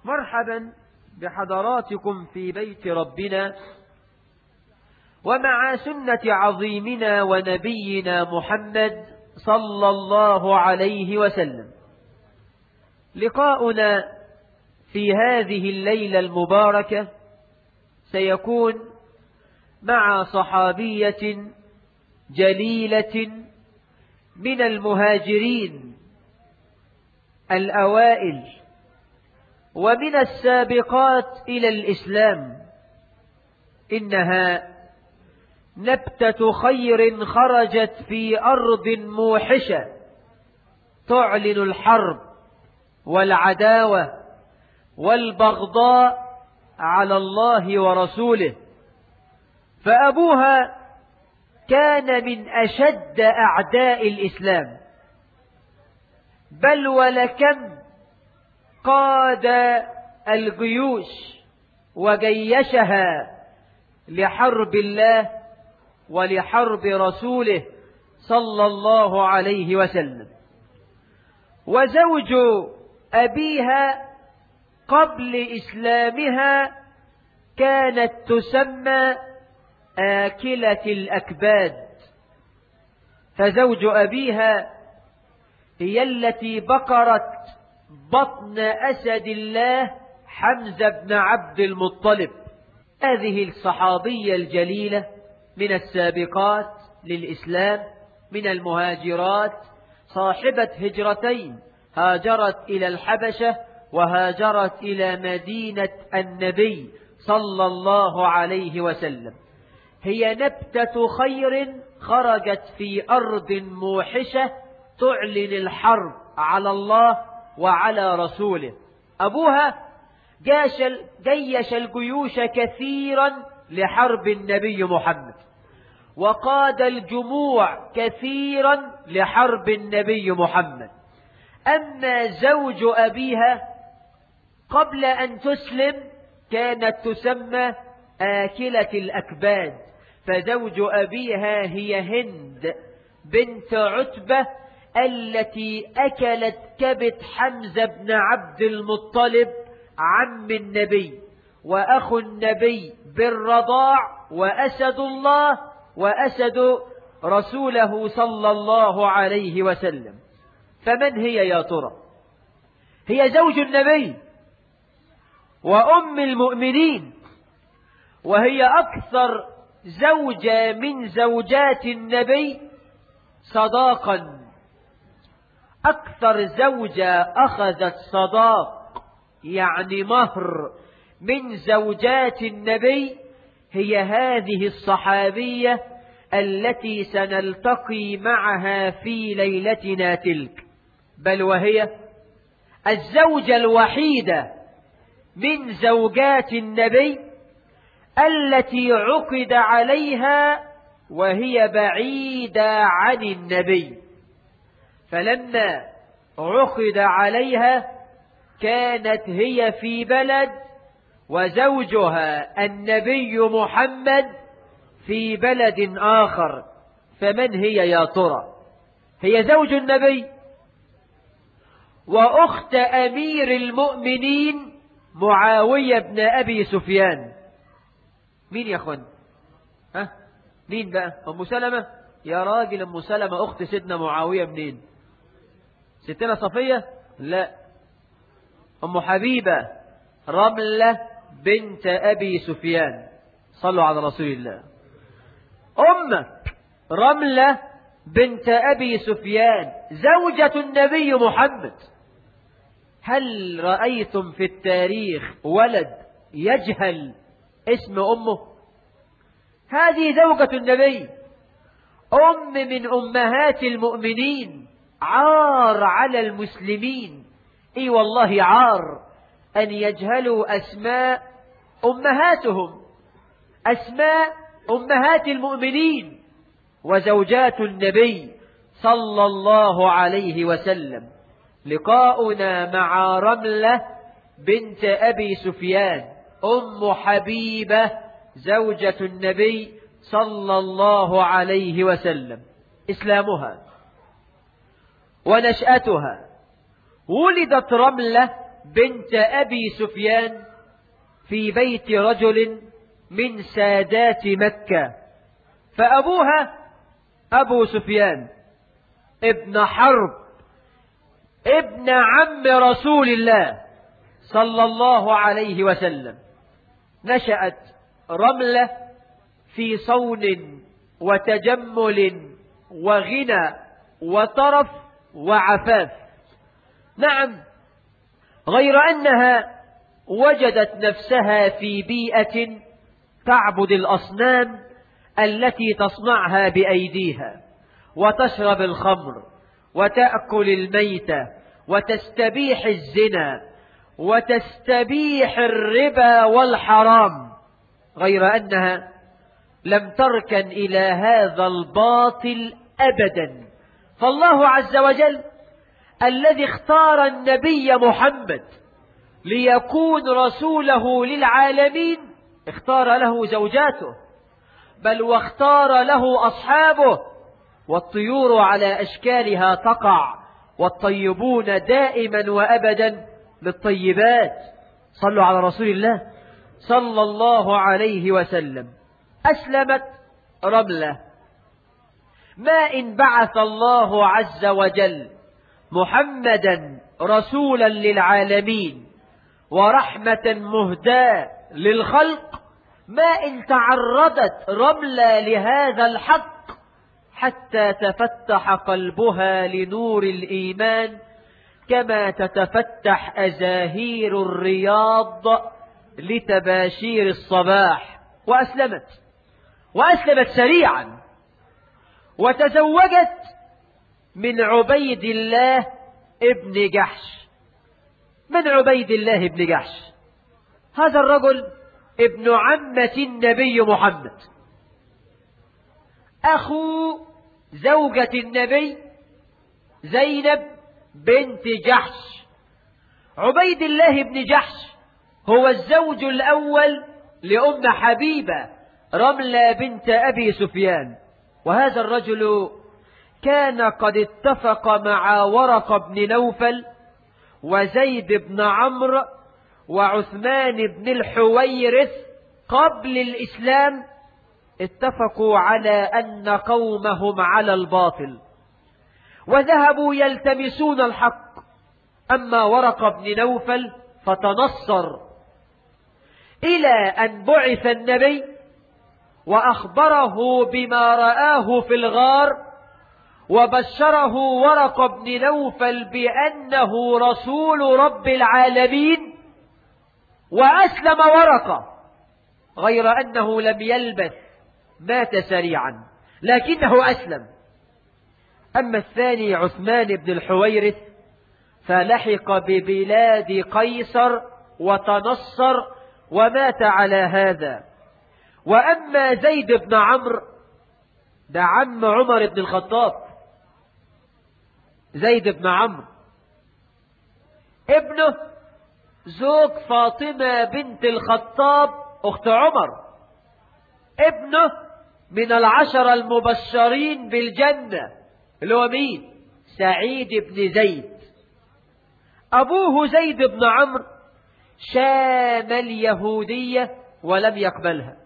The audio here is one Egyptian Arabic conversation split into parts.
مرحبا بحضراتكم في بيت ربنا ومع سنة عظيمنا ونبينا محمد صلى الله عليه وسلم لقاؤنا في هذه الليلة المباركة سيكون مع صحابية جليلة من المهاجرين الأوائل ومن السابقات إلى الإسلام إنها نبتة خير خرجت في أرض موحشة تعلن الحرب والعداوة والبغضاء على الله ورسوله فأبوها كان من أشد أعداء الإسلام بل ولكم قاد الجيوش وجيشها لحرب الله ولحرب رسوله صلى الله عليه وسلم وزوج أبيها قبل إسلامها كانت تسمى آكلة الأكباد فزوج أبيها هي التي بقرت بطن أسد الله حمزة بن عبد المطلب هذه الصحابية الجليلة من السابقات للإسلام من المهاجرات صاحبة هجرتين هاجرت إلى الحبشة وهاجرت إلى مدينة النبي صلى الله عليه وسلم هي نبتة خير خرجت في أرض موحشة تعلن الحرب على الله وعلى رسوله أبوها جيش, جيش الجيوش كثيرا لحرب النبي محمد وقاد الجموع كثيرا لحرب النبي محمد أما زوج أبيها قبل أن تسلم كانت تسمى آكلة الأكباد فزوج أبيها هي هند بنت عتبة التي أكلت كبت حمزة بن عبد المطلب عم النبي وأخ النبي بالرضاع وأسد الله وأسد رسوله صلى الله عليه وسلم فمن هي يا ترى هي زوج النبي وأم المؤمنين وهي أكثر زوجة من زوجات النبي صداقا أكثر زوجة أخذت صداق يعني مهر من زوجات النبي هي هذه الصحابية التي سنلتقي معها في ليلتنا تلك بل وهي الزوجة الوحيدة من زوجات النبي التي عقد عليها وهي بعيدة عن النبي فلما عقد عليها كانت هي في بلد وزوجها النبي محمد في بلد آخر فمن هي يا ترى هي زوج النبي وأخت أمير المؤمنين معاوية بن أبي سفيان مين يا أخوان ها مين بقى أم سلمة يا راجل أم سلمة أخت سيدنا معاوية منين ستنا صفية لا أم حبيبة رملة بنت أبي سفيان صلوا على رسول الله أمك رملة بنت أبي سفيان زوجة النبي محمد هل رأيتم في التاريخ ولد يجهل اسم أمه هذه زوجة النبي أم من أمهات المؤمنين عار على المسلمين اي والله عار أن يجهلوا أسماء أمهاتهم أسماء أمهات المؤمنين وزوجات النبي صلى الله عليه وسلم لقاؤنا مع رملة بنت أبي سفيان أم حبيبة زوجة النبي صلى الله عليه وسلم إسلامها ونشأتها ولدت رملة بنت أبي سفيان في بيت رجل من سادات مكة فأبوها أبو سفيان ابن حرب ابن عم رسول الله صلى الله عليه وسلم نشأت رملة في صون وتجمل وغنى وطرف وعفاف نعم غير أنها وجدت نفسها في بيئة تعبد الأصنام التي تصنعها بأيديها وتشرب الخمر وتأكل الميتة وتستبيح الزنا وتستبيح الربا والحرام غير أنها لم تركن إلى هذا الباطل أبدا فالله عز وجل الذي اختار النبي محمد ليكون رسوله للعالمين اختار له زوجاته بل واختار له أصحابه والطيور على أشكالها تقع والطيبون دائما وأبدا للطيبات صلوا على رسول الله صلى الله عليه وسلم أسلمت رملة ما إن بعث الله عز وجل محمدا رسولا للعالمين ورحمة مهداة للخلق ما إن تعرضت رملة لهذا الحق حتى تفتح قلبها لنور الإيمان كما تتفتح أزاهير الرياض لتباشير الصباح وأسلمت وأسلمت سريعا وتزوجت من عبيد الله ابن جحش من عبيد الله ابن جحش هذا الرجل ابن عمة النبي محمد أخو زوجة النبي زينب بنت جحش عبيد الله بن جحش هو الزوج الأول لأم حبيبة رملة بنت أبي سفيان وهذا الرجل كان قد اتفق مع ورق بن نوفل وزيد بن عمرو وعثمان بن الحويرث قبل الإسلام اتفقوا على أن قومهم على الباطل وذهبوا يلتمسون الحق أما ورق بن نوفل فتنصر إلى أن بعث النبي وأخبره بما رآه في الغار وبشره ورق بن نوفل بأنه رسول رب العالمين وأسلم ورقة غير أنه لم يلبث مات سريعا لكنه أسلم أما الثاني عثمان بن الحويرث فلحق ببلاد قيصر وتنصر ومات على هذا وأما زيد بن عمرو ده عم عمر بن الخطاب زيد بن عمرو ابنه زوج فاطمة بنت الخطاب أخت عمر ابنه من العشرة المبشرين بالجنة اللي هو مين سعيد بن زيد أبوه زيد بن عمرو شام اليهودية ولم يقبلها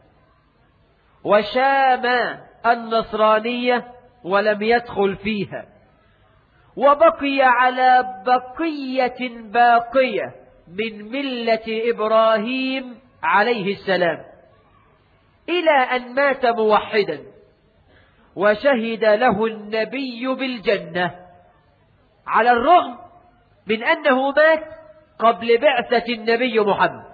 وشام النصرانية ولم يدخل فيها وبقي على بقية باقية من ملة إبراهيم عليه السلام إلى أن مات موحدا وشهد له النبي بالجنة على الرغم من أنه مات قبل بعثة النبي محمد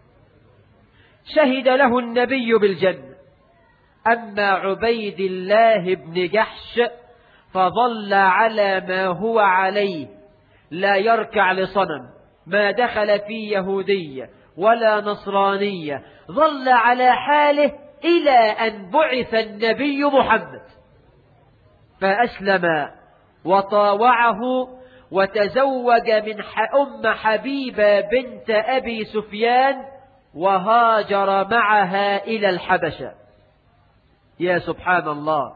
شهد له النبي بالجنة أما عبيد الله بن جحش فظل على ما هو عليه لا يركع لصنم ما دخل في يهودية ولا نصرانية ظل على حاله إلى أن بعث النبي محمد فأسلم وطاوعه وتزوج من أم حبيبة بنت أبي سفيان وهاجر معها إلى الحبشة يا سبحان الله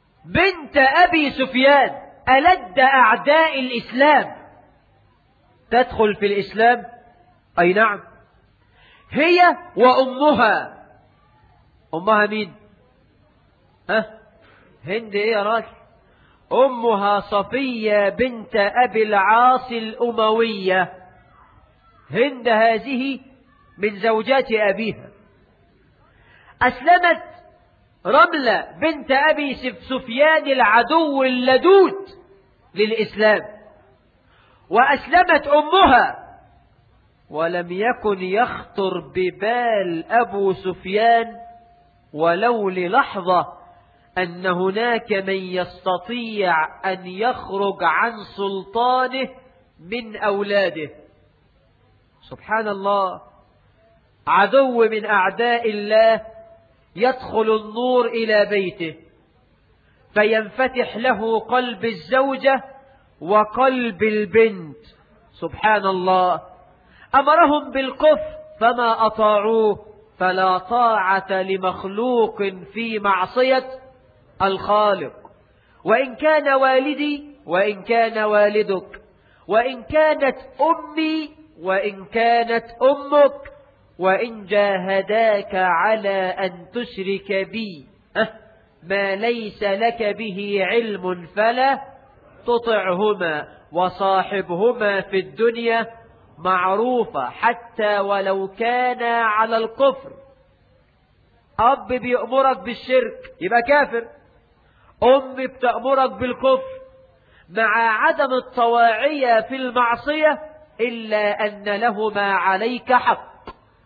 بنت أبي سفيان ألد أعداء الإسلام تدخل في الإسلام أي نعم هي وأمها أمها مين ها هند إيه يا راجل أمها صفية بنت أبي العاص الأموية هند هذه من زوجات أبيها أسلمت رملة بنت أبي سفيان العدو اللدود للإسلام وأسلمت أمها ولم يكن يخطر ببال أبو سفيان ولو للحظة أن هناك من يستطيع أن يخرج عن سلطانه من أولاده سبحان الله عدو من أعداء الله يدخل النور إلى بيته فينفتح له قلب الزوجة وقلب البنت سبحان الله أمرهم بالكفر فما أطاعوه فلا طاعة لمخلوق في معصية الخالق وإن كان والدي وإن كان والدك وإن كانت أمي وإن كانت أمك وإن جاهداك على أن تشرك بي ما ليس لك به علم فلا تطعهما وصاحبهما في الدنيا معروفة حتى ولو كان على الكفر أب بيأمرك بالشرك يبقى كافر أم بتأمرك بالكفر مع عدم الطواعية في المعصية إلا أن لهما عليك حق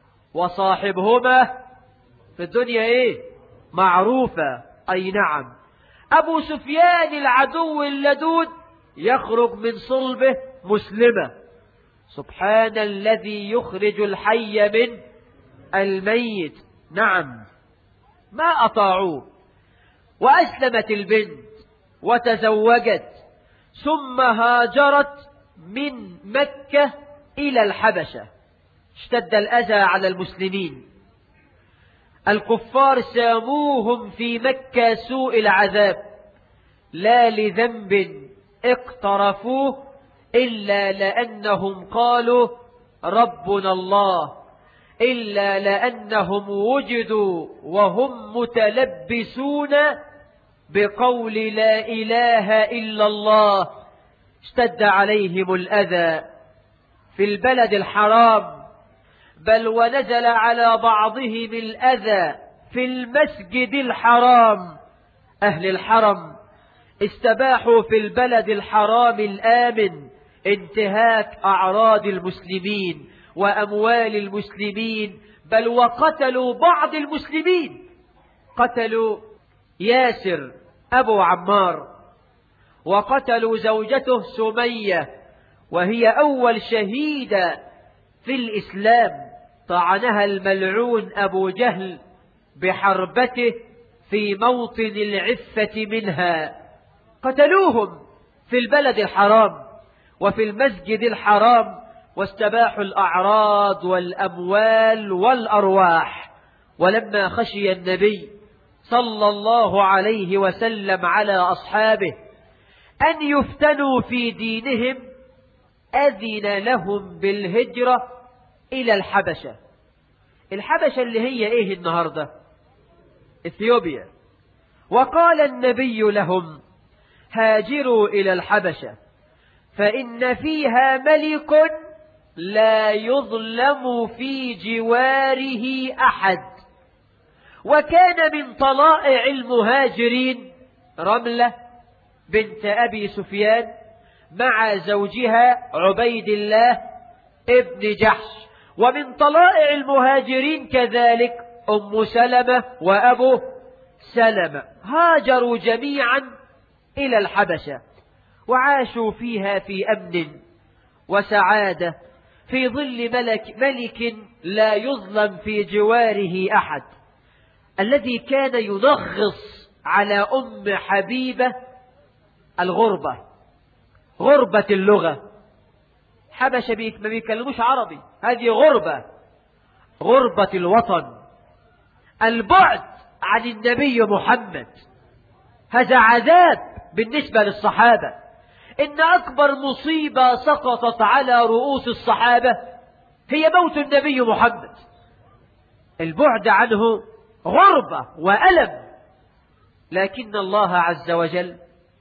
وصاحبهما في الدنيا إيه معروفة أي نعم أبو سفيان العدو اللدود يخرج من صلبه مسلمة سبحان الذي يخرج الحي من الميت نعم ما أطاعوه وأسلمت البنت وتزوجت ثم هاجرت من مكة إلى الحبشة اشتد الأذى على المسلمين الكفار ساموهم في مكة سوء العذاب لا لذنب اقترفوه إلا لأنهم قالوا ربنا الله إلا لأنهم وجدوا وهم متلبسون بقول لا إله إلا الله اشتد عليهم الأذى في البلد الحرام بل ونزل على بعضهم الأذى في المسجد الحرام أهل الحرم استباحوا في البلد الحرام الآمن انتهاك أعراض المسلمين وأموال المسلمين بل وقتلوا بعض المسلمين قتلوا ياسر أبو عمار وقتلوا زوجته سمية وهي أول شهيدة في الإسلام طعنها الملعون أبو جهل بحربته في موطن العفة منها قتلوهم في البلد الحرام وفي المسجد الحرام واستباحوا الأعراض والأموال والأرواح ولما خشي النبي صلى الله عليه وسلم على أصحابه أن يفتنوا في دينهم أذن لهم بالهجرة إلى الحبشة الحبشة اللي هي إيه النهاردة إثيوبيا وقال النبي لهم هاجروا إلى الحبشة فإن فيها ملك لا يظلم في جواره أحد وكان من طلائع المهاجرين رملة بنت أبي سفيان مع زوجها عبيد الله ابن جحش ومن طلائع المهاجرين كذلك أم سلمة وأبو سلمة هاجروا جميعا إلى الحبشة وعاشوا فيها في أمن وسعادة في ظل ملك ملك لا يظلم في جواره أحد الذي كان ينغص على أم حبيبة الغربة غربة اللغة حبشة ما بيكلموش عربي هذه غربة غربة الوطن البعد عن النبي محمد هذا عذاب بالنسبة للصحابة إن أكبر مصيبة سقطت على رؤوس الصحابة هي موت النبي محمد البعد عنه غربة وألم لكن الله عز وجل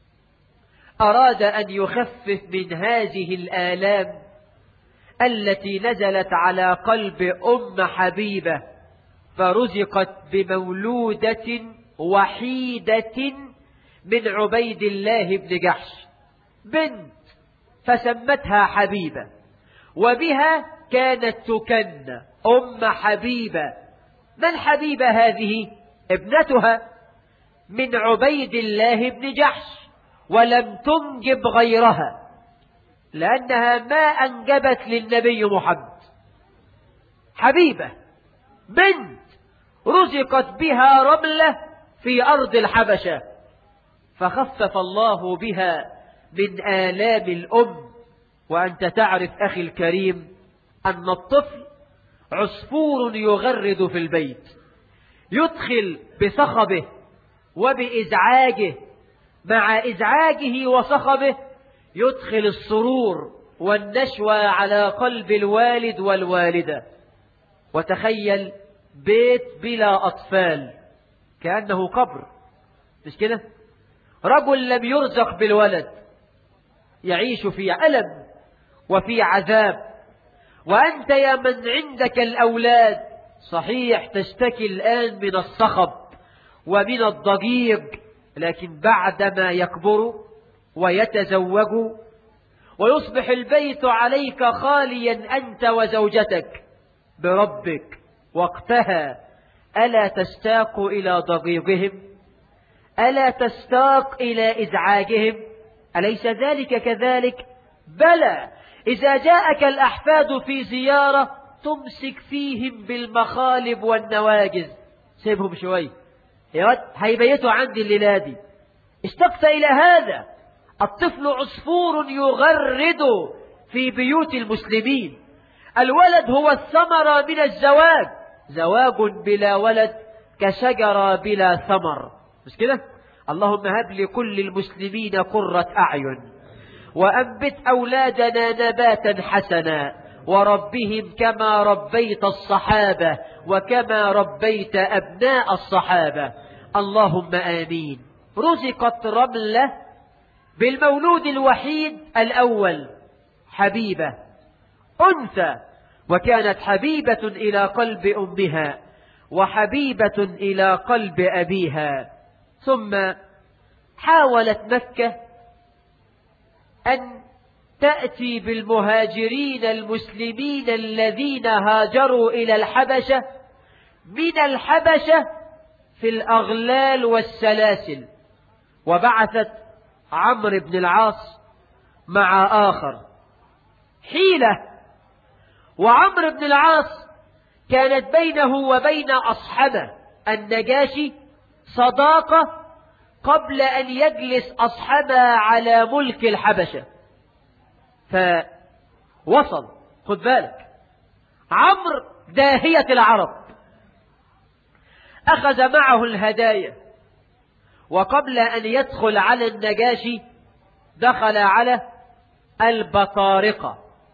أراد أن يخفف من هذه الآلام التي نزلت على قلب أم حبيبة فرزقت بمولودة وحيدة من عبيد الله بن جحش بنت فسمتها حبيبة وبها كانت تكن أم حبيبة من حبيبة هذه ابنتها من عبيد الله بن جحش ولم تنجب غيرها لأنها ما أنجبت للنبي محمد حبيبة بنت رزقت بها رملة في أرض الحبشة فخفف الله بها من آلام الأم وأنت تعرف أخي الكريم أن الطفل عصفور يغرد في البيت يدخل بصخبه وبإزعاجه مع إزعاجه وصخبه يدخل السرور والنشوى على قلب الوالد والوالدة وتخيل بيت بلا أطفال كأنه قبر مش كده رجل لم يرزق بالولد يعيش في ألم وفي عذاب وأنت يا من عندك الأولاد صحيح تشتكي الآن من الصخب ومن الضجيج لكن بعدما يكبر ويتزوج ويصبح البيت عليك خاليا أنت وزوجتك بربك وقتها ألا تشتاق إلى ضجيجهم ألا تشتاق إلى إزعاجهم أليس ذلك كذلك بلى إذا جاءك الأحفاد في زيارة تمسك فيهم بالمخالب والنواجز سيبهم شوي يا ود هيبيتوا عندي الليلة دي اشتقت إلى هذا الطفل عصفور يغرد في بيوت المسلمين الولد هو الثمرة من الزواج زواج بلا ولد كشجرة بلا ثمر مش كده اللهم هب لكل المسلمين قرة أعين وأنبت أولادنا نباتا حسنا وربهم كما ربيت الصحابة وكما ربيت أبناء الصحابة اللهم آمين رزقت رملة بالمولود الوحيد الأول حبيبة أنثى وكانت حبيبة إلى قلب أمها وحبيبة إلى قلب أبيها ثم حاولت مكة أن تأتي بالمهاجرين المسلمين الذين هاجروا إلى الحبشة من الحبشة في الأغلال والسلاسل وبعثت عمرو بن العاص مع آخر حيلة وعمرو بن العاص كانت بينه وبين أصحابه النجاشي صداقة قبل أن يجلس أصحابه على ملك الحبشة فوصل خد بالك عمرو داهية العرب أخذ معه الهدايا وقبل أن يدخل على النجاشي دخل على البطارقة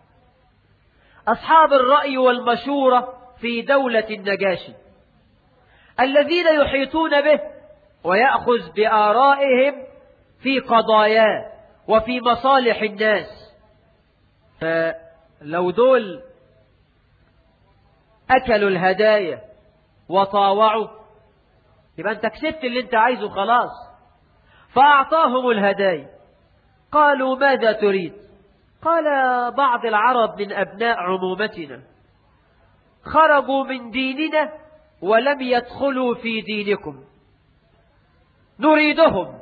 أصحاب الرأي والمشورة في دولة النجاشي الذين يحيطون به ويأخذ بآرائهم في قضاياه وفي مصالح الناس فلو دول أكلوا الهدايا وطاوعوا يبقى أنت كسبت اللي أنت عايزه خلاص فأعطاهم الهدايا قالوا ماذا تريد قال بعض العرب من أبناء عمومتنا خرجوا من ديننا ولم يدخلوا في دينكم نريدهم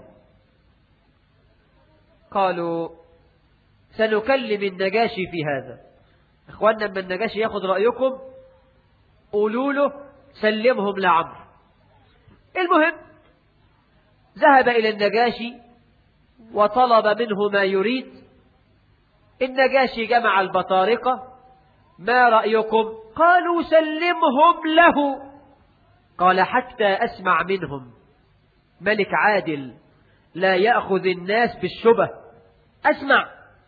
قالوا سنكلم النجاشي في هذا اخواننا لما النجاشي ياخد رأيكم قولوا له سلمهم لعمرو المهم ذهب إلى النجاشي وطلب منه ما يريد النجاشي جمع البطارقة ما رأيكم قالوا سلمهم له قال حتى أسمع منهم ملك عادل لا يأخذ الناس بالشبه أسمع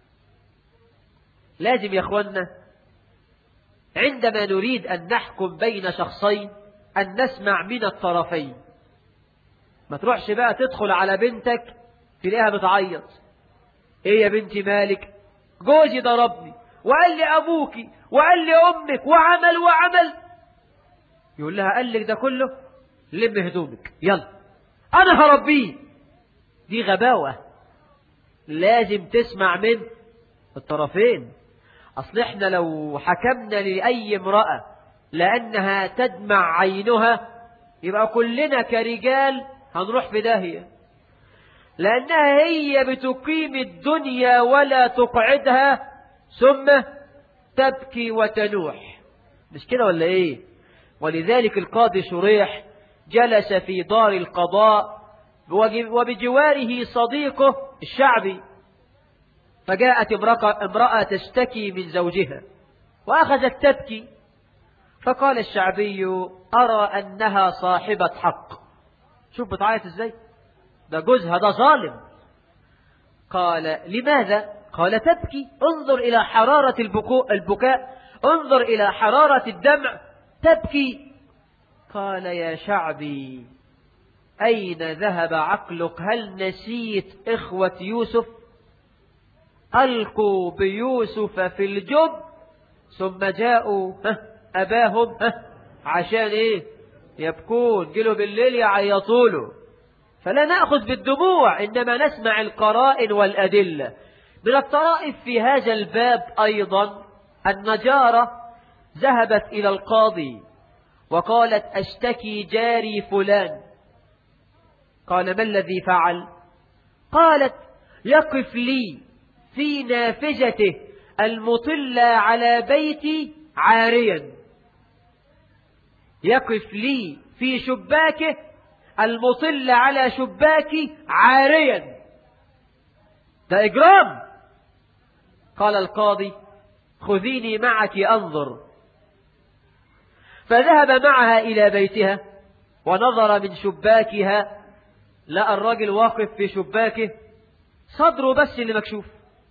لازم يا أخوانا عندما نريد أن نحكم بين شخصين أن نسمع من الطرفين ما تروحش بقى تدخل على بنتك تلاقيها بتعيط ايه يا بنتي مالك جوزي ضربني وقال لي ابوكي وقال لي امك وعمل وعمل يقول لها قال لك ده كله لم هدومك يلا انا هربيه دي غباوة لازم تسمع من الطرفين اصل احنا لو حكمنا لأي امرأة لأنها تدمع عينها يبقى كلنا كرجال هنروح في داهية لأنها هي بتقيم الدنيا ولا تقعدها ثم تبكي وتنوح مش كده ولا ايه ولذلك القاضي شريح جلس في دار القضاء وبجواره صديقه الشعبي فجاءت امرأة تشتكي من زوجها وأخذت تبكي فقال الشعبي أرى أنها صاحبة حق شوف بتعيط ازاي ده جوزها ده ظالم قال لماذا قال تبكي انظر إلى حرارة البكاء, البكاء انظر إلى حرارة الدمع تبكي قال يا شعبي أين ذهب عقلك هل نسيت إخوة يوسف ألقوا بيوسف في الجب ثم جاءوا أباهم عشان إيه يبكون جلوا بالليل يعيطوا له فلا نأخذ بالدموع إنما نسمع القرائن والأدلة من الطرائف في هذا الباب أيضا النجارة ذهبت إلى القاضي وقالت أشتكي جاري فلان قال ما الذي فعل قالت يقف لي في نافذته المطلة على بيتي عاريا يقف لي في شباكه المطل على شباكي عاريا ده إجرام قال القاضي خذيني معك أنظر فذهب معها إلى بيتها ونظر من شباكها لقى الراجل واقف في شباكه صدره بس اللي مكشوف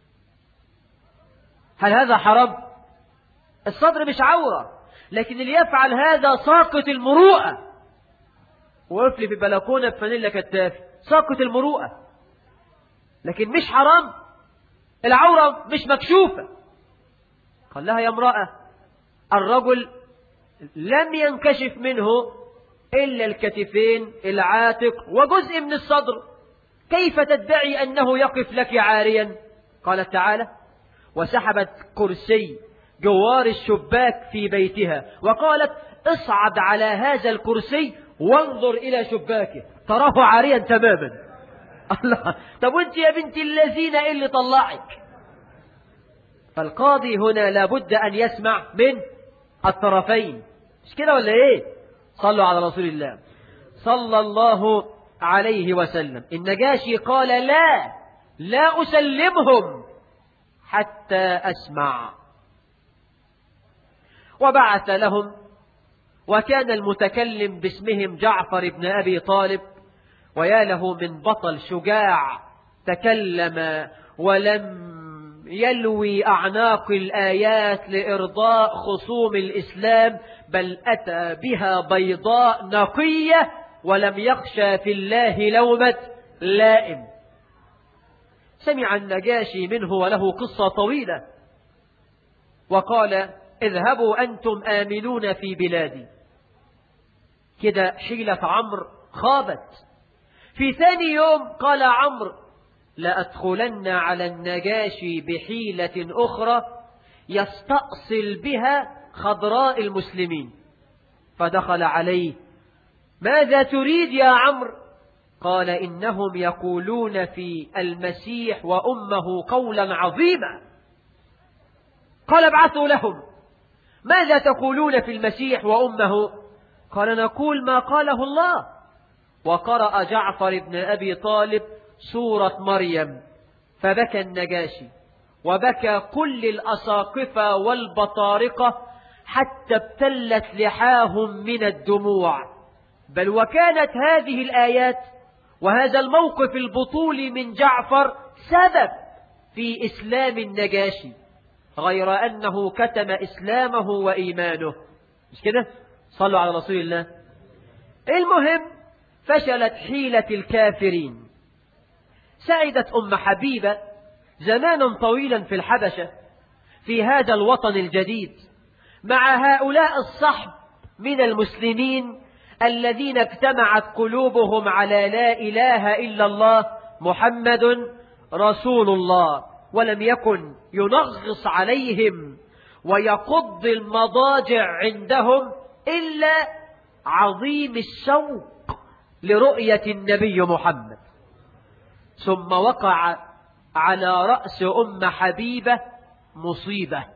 هل هذا حرام الصدر مش عورة لكن اللي يفعل هذا ساقط المروءة وقف لي في بلكونة بفانيلا كتاف ساقط المروءة لكن مش حرام العورة مش مكشوفة قال لها يا امرأة الرجل لم ينكشف منه إلا الكتفين العاتق وجزء من الصدر كيف تدعي أنه يقف لك عاريا قالت تعالى وسحبت كرسي جوار الشباك في بيتها وقالت اصعد على هذا الكرسي وانظر إلى شباكه تراه عاريا تماما الله طب وانت يا بنت الذين إيه اللي طلعك فالقاضي هنا لابد أن يسمع من الطرفين مش كده ولا ايه صلوا على رسول الله صلى الله عليه وسلم النجاشي قال لا لا أسلمهم حتى أسمع وبعث لهم وكان المتكلم باسمهم جعفر بن أبي طالب ويا له من بطل شجاع تكلم ولم يلوي أعناق الآيات لإرضاء خصوم الإسلام بل أتى بها بيضاء نقية ولم يخشى في الله لومة لائم سمع النجاشي منه وله قصة طويلة وقال اذهبوا أنتم آمنون في بلادي كده حيلة عمرو خابت في ثاني يوم قال عمرو لأدخلن على النجاشي بحيلة أخرى يستأصل بها خضراء المسلمين فدخل عليه ماذا تريد يا عمرو قال إنهم يقولون في المسيح وأمه قولا عظيما قال ابعثوا لهم ماذا تقولون في المسيح وأمه قال نقول ما قاله الله وقرأ جعفر بن أبي طالب سورة مريم فبكى النجاشي وبكى كل الأساقفة والبطارقة حتى ابتلت لحاهم من الدموع بل وكانت هذه الآيات وهذا الموقف البطولي من جعفر سبب في إسلام النجاشي غير أنه كتم إسلامه وإيمانه مش كده صلوا على رسول الله المهم فشلت حيلة الكافرين سعدت أم حبيبة زمانا طويلا في الحبشة في هذا الوطن الجديد مع هؤلاء الصحب من المسلمين الذين اجتمعت قلوبهم على لا إله إلا الله محمد رسول الله ولم يكن ينغص عليهم ويقض المضاجع عندهم إلا عظيم الشوق لرؤية النبي محمد ثم وقع على رأس أم حبيبة مصيبة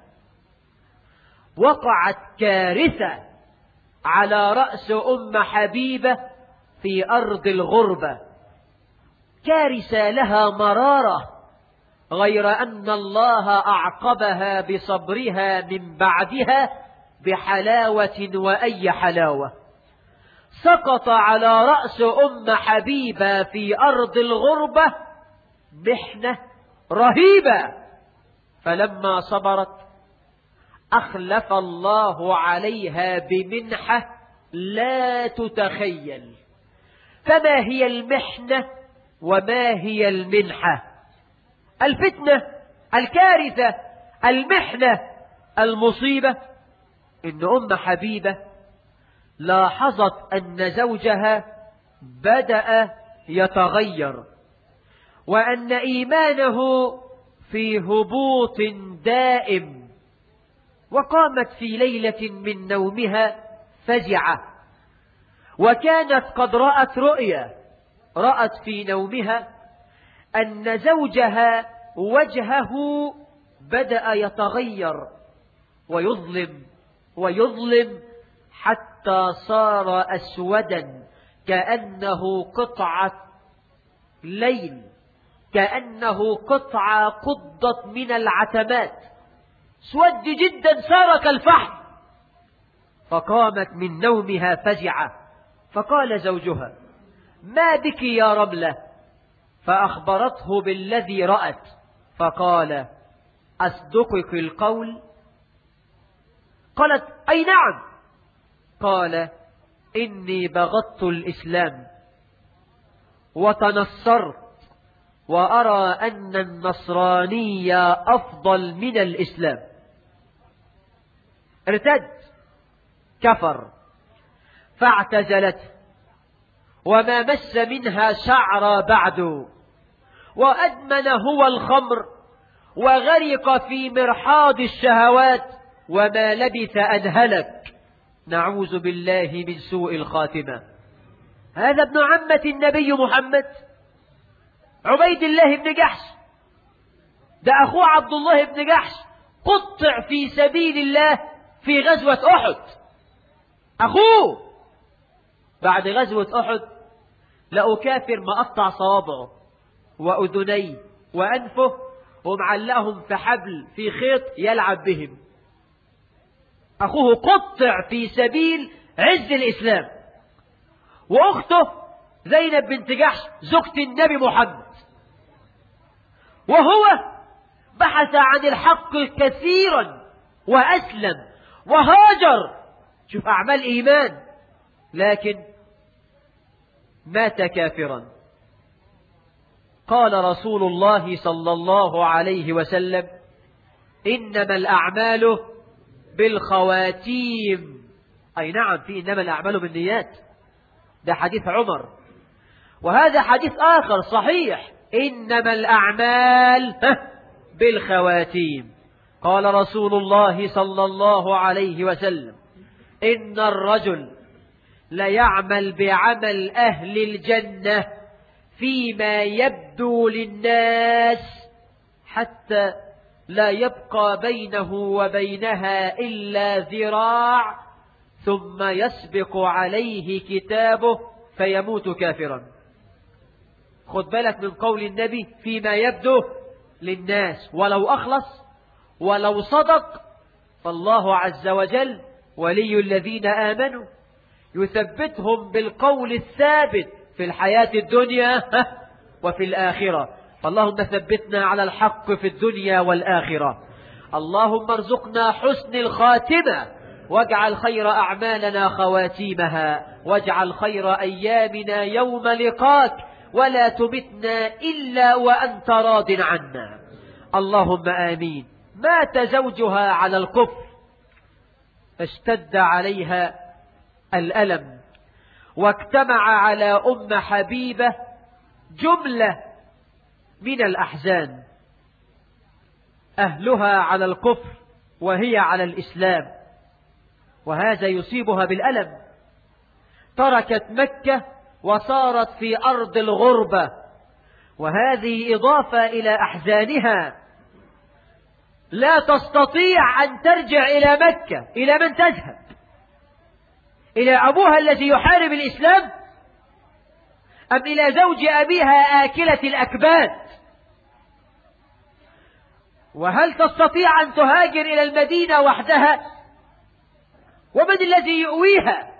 وقعت كارثة على رأس أم حبيبة في أرض الغربة كارثة لها مرارة غير أن الله أعقبها بصبرها من بعدها بحلاوة وأي حلاوة سقط على رأس أم حبيبة في أرض الغربة محنة رهيبة فلما صبرت أخلف الله عليها بمنحة لا تتخيل فما هي المحنة وما هي المنحة الفتنة الكارثة المحنة المصيبة إن أم حبيبة لاحظت أن زوجها بدأ يتغير وأن إيمانه في هبوط دائم وقامت في ليلة من نومها فزعة وكانت قد رأت رؤيا رأت في نومها أن زوجها وجهه بدأ يتغير ويظلم ويظلم حتى صار أسودا كأنه قطعة ليل كأنه قطعة قضت من العتمات سود جدا صار كالفحم فقامت من نومها فزعة فقال زوجها ما بك يا رملة فأخبرته بالذي رأت فقال أصدقك القول قالت أي نعم قال إني بغضت الإسلام وتنصرت وأرى أن النصرانية أفضل من الإسلام ارتد كفر فاعتزلته وما مس منها شعر بعد وأدمن هو الخمر وغرق في مرحاض الشهوات وما لبث أن هلك نعوذ بالله من سوء الخاتمة هذا ابن عمة النبي محمد عبيد الله بن جحش ده أخوه عبد الله بن جحش قطع في سبيل الله في غزوة أحد أخوه بعد غزوة أحد لقوا كافر مقطع صوابعه وأذنيه وأنفه ومعلقهم في حبل في خيط يلعب بهم أخوه قطع في سبيل عز الإسلام وأخته زينب بنت جحش زوجة النبي محمد وهو بحث عن الحق كثيرا وأسلم وهاجر شوف أعمال إيمان لكن مات كافرا قال رسول الله صلى الله عليه وسلم إنما الأعمال بالخواتيم أي نعم في إنما الأعمال بالنيات ده حديث عمر وهذا حديث آخر صحيح إنما الأعمال بالخواتيم قال رسول الله صلى الله عليه وسلم إن الرجل ليعمل بعمل أهل الجنة فيما يبدو للناس حتى لا يبقى بينه وبينها إلا ذراع ثم يسبق عليه كتابه فيموت كافرا خد بالك من قول النبي فيما يبدو للناس ولو أخلص ولو صدق فالله عز وجل ولي الذين آمنوا يثبتهم بالقول الثابت في الحياة الدنيا وفي الآخرة اللهم ثبتنا على الحق في الدنيا والآخرة اللهم ارزقنا حسن الخاتمة واجعل خير أعمالنا خواتيمها واجعل خير أيامنا يوم لقاك ولا تمتنا إلا وأنت راض عنا اللهم آمين مات زوجها على الكفر فاشتد عليها الألم واجتمع على أم حبيبة جملة من الأحزان أهلها على الكفر وهي على الإسلام وهذا يصيبها بالألم تركت مكة وصارت في أرض الغربة وهذه إضافة إلى أحزانها لا تستطيع أن ترجع إلى مكة إلى من تذهب إلى أبوها الذي يحارب الإسلام أم إلى زوج أبيها آكلة الأكباد وهل تستطيع أن تهاجر إلى المدينة وحدها ومن الذي يؤويها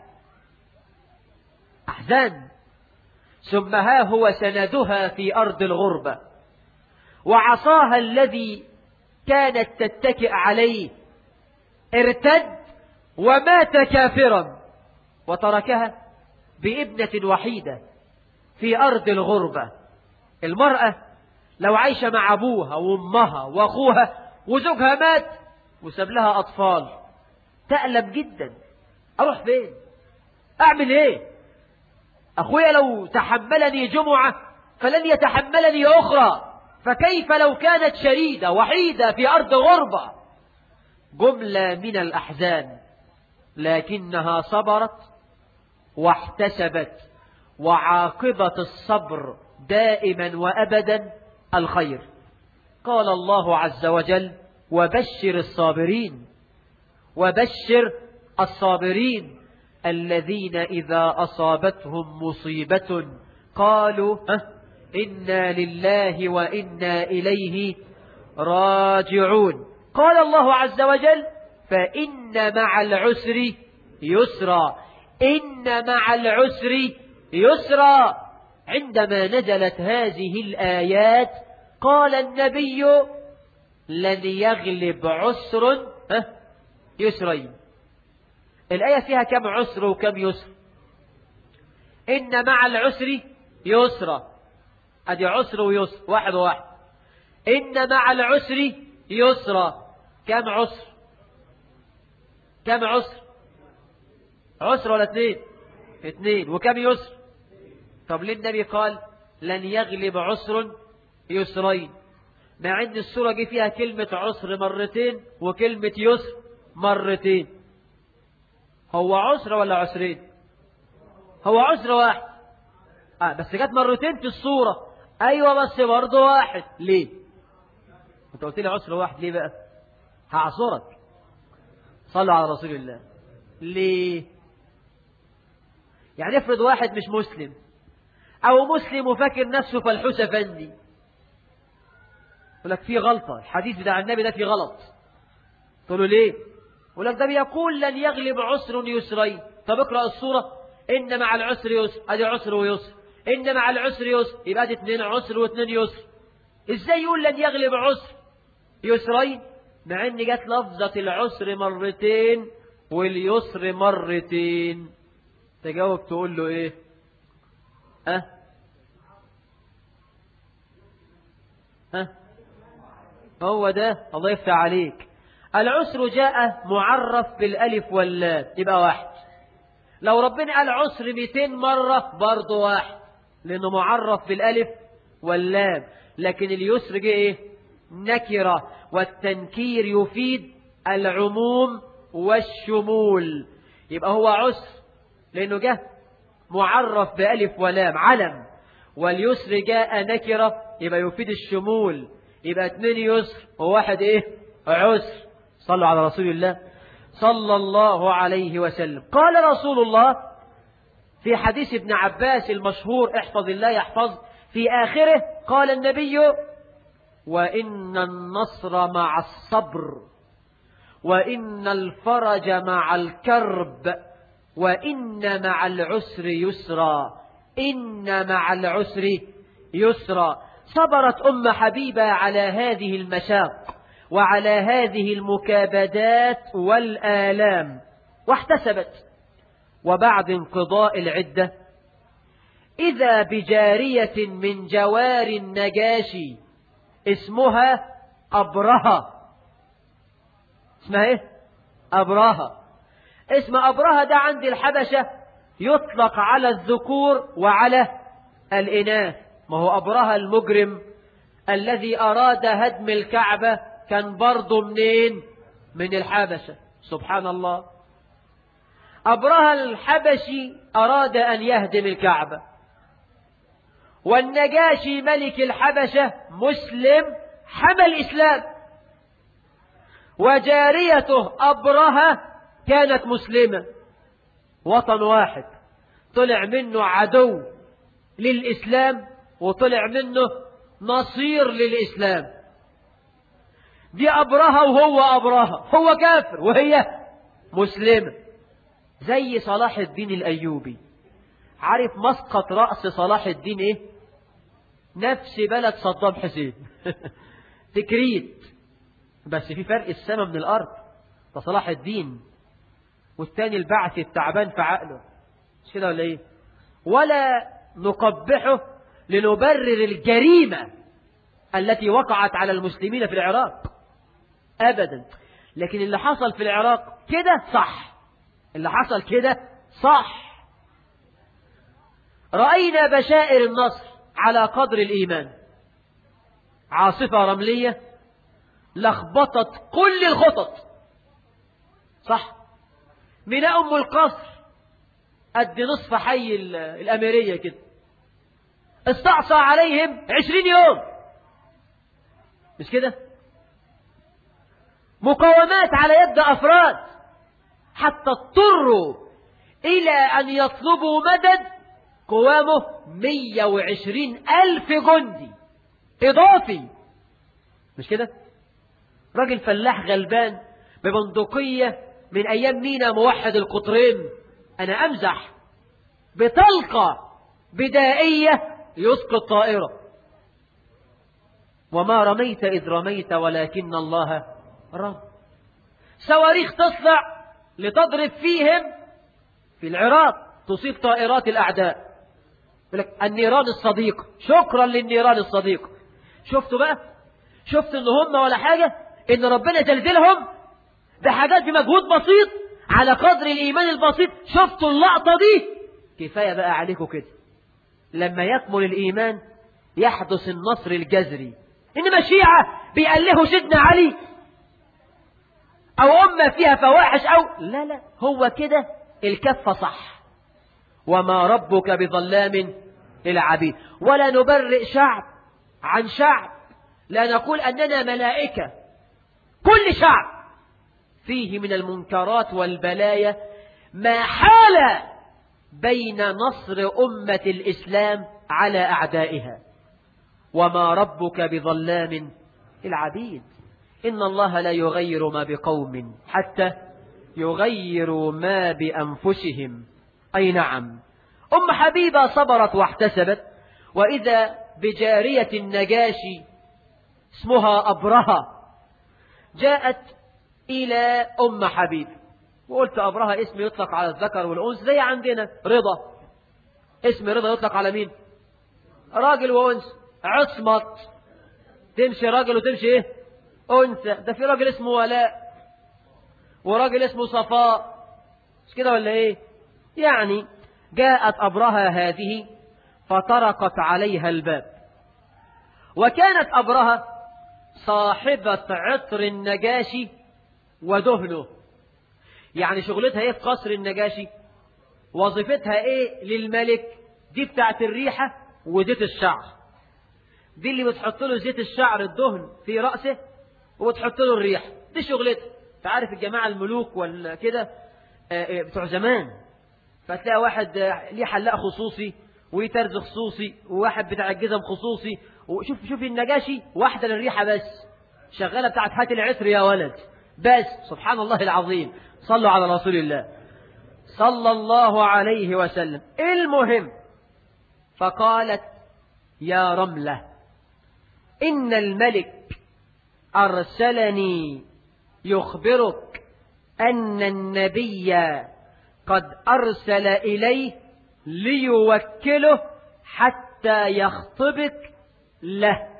أحزان ثم ها هو سندها في أرض الغربة وعصاها الذي كانت تتكئ عليه ارتد ومات كافرا وتركها بابنة وحيدة في أرض الغربة المرأة لو عايشة مع أبوها وأمها وأخوها وزوجها مات وساب لها أطفال تألم جدا أروح فين أعمل إيه أخويا لو تحملني جمعة فلن يتحملني أخرى فكيف لو كانت شريدة وحيدة في أرض غربة جملة من الأحزان لكنها صبرت واحتسبت وعاقبة الصبر دائما وأبدا الخير قال الله عز وجل وبشر الصابرين وبشر الصابرين الذين إذا أصابتهم مصيبة قالوا إنا لله وإنا إليه راجعون قال الله عز وجل فإن مع العسر يسرا إن مع العسر يسرا عندما نزلت هذه الآيات قال النبي لن يغلب عسر يسرين الآية فيها كم عسر وكم يسر إن مع العسر يسرا أدي عسر ويسر واحد وواحد إن مع العسر يسرا كم عسر كم عسر عسر ولا اثنين اثنين وكم يسر طب ليه النبي قال لن يغلب عسر يسرين مع ان السورة جه فيها كلمة عسر مرتين وكلمة يسر مرتين هو عسر ولا عسرين هو عسر واحد آه بس جت مرتين في الصورة ايوه بس برضه واحد ليه انت قلت لي عسر واحد ليه بقى هعصرك صلوا على رسول الله ليه يعني افرض واحد مش مسلم او مسلم وفاكر نفسه فلحوس افندي يقول لك في غلطة الحديث بتاع النبي ده في غلط تقول له ليه يقول لك ده بيقول لن يغلب عسر يسرين طب اقرأ الصورة إن مع العسر يسر أدي عسر ويسر إن مع العسر يسر يبقى دي اتنين عسر واتنين يسر إزاي يقول لن يغلب عسر يسرين مع إن جت لفظة العسر مرتين واليسر مرتين تجاوب تقول له إيه ها ها هو ده الله يفتح عليك العسر جاء معرف بالالف واللام يبقى واحد لو ربنا قال عسر 200 مرة برضه واحد لأنه معرف بالالف واللام لكن اليسر جه ايه نكرة والتنكير يفيد العموم والشمول يبقى هو عسر لأنه جه معرف بألف ولام علم واليسر جاء نكرة يبقى يفيد الشمول يبقى اتنين يسر وواحد ايه عسر صلوا على رسول الله صلى الله عليه وسلم قال رسول الله في حديث ابن عباس المشهور احفظ الله يحفظ في آخره قال النبي وإن النصر مع الصبر وإن الفرج مع الكرب وإن مع العسر يسرا إن مع العسر يسرا صبرت أم حبيبة على هذه المشاق وعلى هذه المكابدات والآلام واحتسبت وبعد انقضاء العدة إذا بجارية من جوار النجاشي اسمها أبرهة اسمها ايه أبرهة اسم أبرهة ده عند الحبشة يطلق على الذكور وعلى الإناث ما هو أبرهة المجرم الذي أراد هدم الكعبة كان برضه منين من الحبشة سبحان الله أبرهة الحبشي أراد أن يهدم الكعبة والنجاشي ملك الحبشة مسلم حمى الإسلام وجاريته أبرهة كانت مسلمة وطن واحد طلع منه عدو للإسلام وطلع منه نصير للإسلام دي أبرهة وهو أبرهة هو كافر وهي مسلمة زي صلاح الدين الأيوبي عارف مسقط رأس صلاح الدين إيه نفس بلد صدام حسين تكريت بس في فرق السماء من الأرض ده صلاح الدين والتاني البعث التعبان في عقله مش كده ولا ايه ولا نقبحه لنبرر الجريمة التي وقعت على المسلمين في العراق أبدا لكن اللي حصل في العراق كده صح اللي حصل كده صح رأينا بشائر النصر على قدر الإيمان عاصفة رملية لخبطت كل الخطط صح ميناء أم القصر قد نصف حي الأميرية كده استعصى عليهم عشرين يوم مش كده مقاومات على يد أفراد حتى اضطروا إلى أن يطلبوا مدد قوامه مية وعشرين ألف جندي إضافي مش كده راجل فلاح غلبان ببندقية من أيام مينا موحد القطرين أنا أمزح بطلقة بدائية يسقط طائرة وما رميت إذ رميت ولكن الله رمى صواريخ تصلع لتضرب فيهم في العراق تصيب طائرات الأعداء يقول لك النيران الصديقة شكرا للنيران الصديقة شفتوا بقى شفت ان هم ولا حاجة ان ربنا زلزلهم بحاجات بمجهود بسيط على قدر الإيمان البسيط شفتوا اللقطة دي كفاية بقى عليكم كده لما يكمل الإيمان يحدث النصر الجذري إنما الشيعة بيألهوا سيدنا علي أو أمة فيها فواحش أو لا لا هو كده الكفة صح وما ربك بظلام للعبيد ولا نبرئ شعب عن شعب لا نقول أننا ملائكة كل شعب فيه من المنكرات والبلايا ما حال بين نصر أمة الإسلام على أعدائها وما ربك بظلام للعبيد إن الله لا يغير ما بقوم حتى يغيروا ما بأنفسهم أي نعم أم حبيبة صبرت واحتسبت وإذا بجارية النجاشي اسمها أبرهة جاءت إلى أم حبيب وقلت أبرهة اسم يطلق على الذكر والأنثى زي عندنا رضا اسم رضا يطلق على مين راجل وأنثى عصمت تمشي راجل وتمشي ايه أنثى ده في راجل اسمه ولاء وراجل اسمه صفاء مش كده ولا ايه يعني جاءت أبرهة هذه فطرقت عليها الباب وكانت أبرهة صاحبة عطر النجاشي ودهنه يعني شغلتها ايه في قصر النجاشي وظيفتها ايه للملك دي بتاعت الريحة وزيت الشعر دي اللي بتحط له زيت الشعر الدهن في رأسه وبتحط له الريح دي شغلتها تعرف الجماعة الملوك ولا كده بتوع زمان فتلاقي واحد ليه حلاق خصوصي وليه ترز خصوصي وواحد بتاع الجزم خصوصي وشوف شوف النجاشي واحدة للريحة بس شغالة بتاعت هات العطر يا ولد بس سبحان الله العظيم صلوا على رسول الله صلى الله عليه وسلم المهم فقالت يا رملة إن الملك أرسلني يخبرك أن النبي قد أرسل إليه ليوكله حتى يخطبك له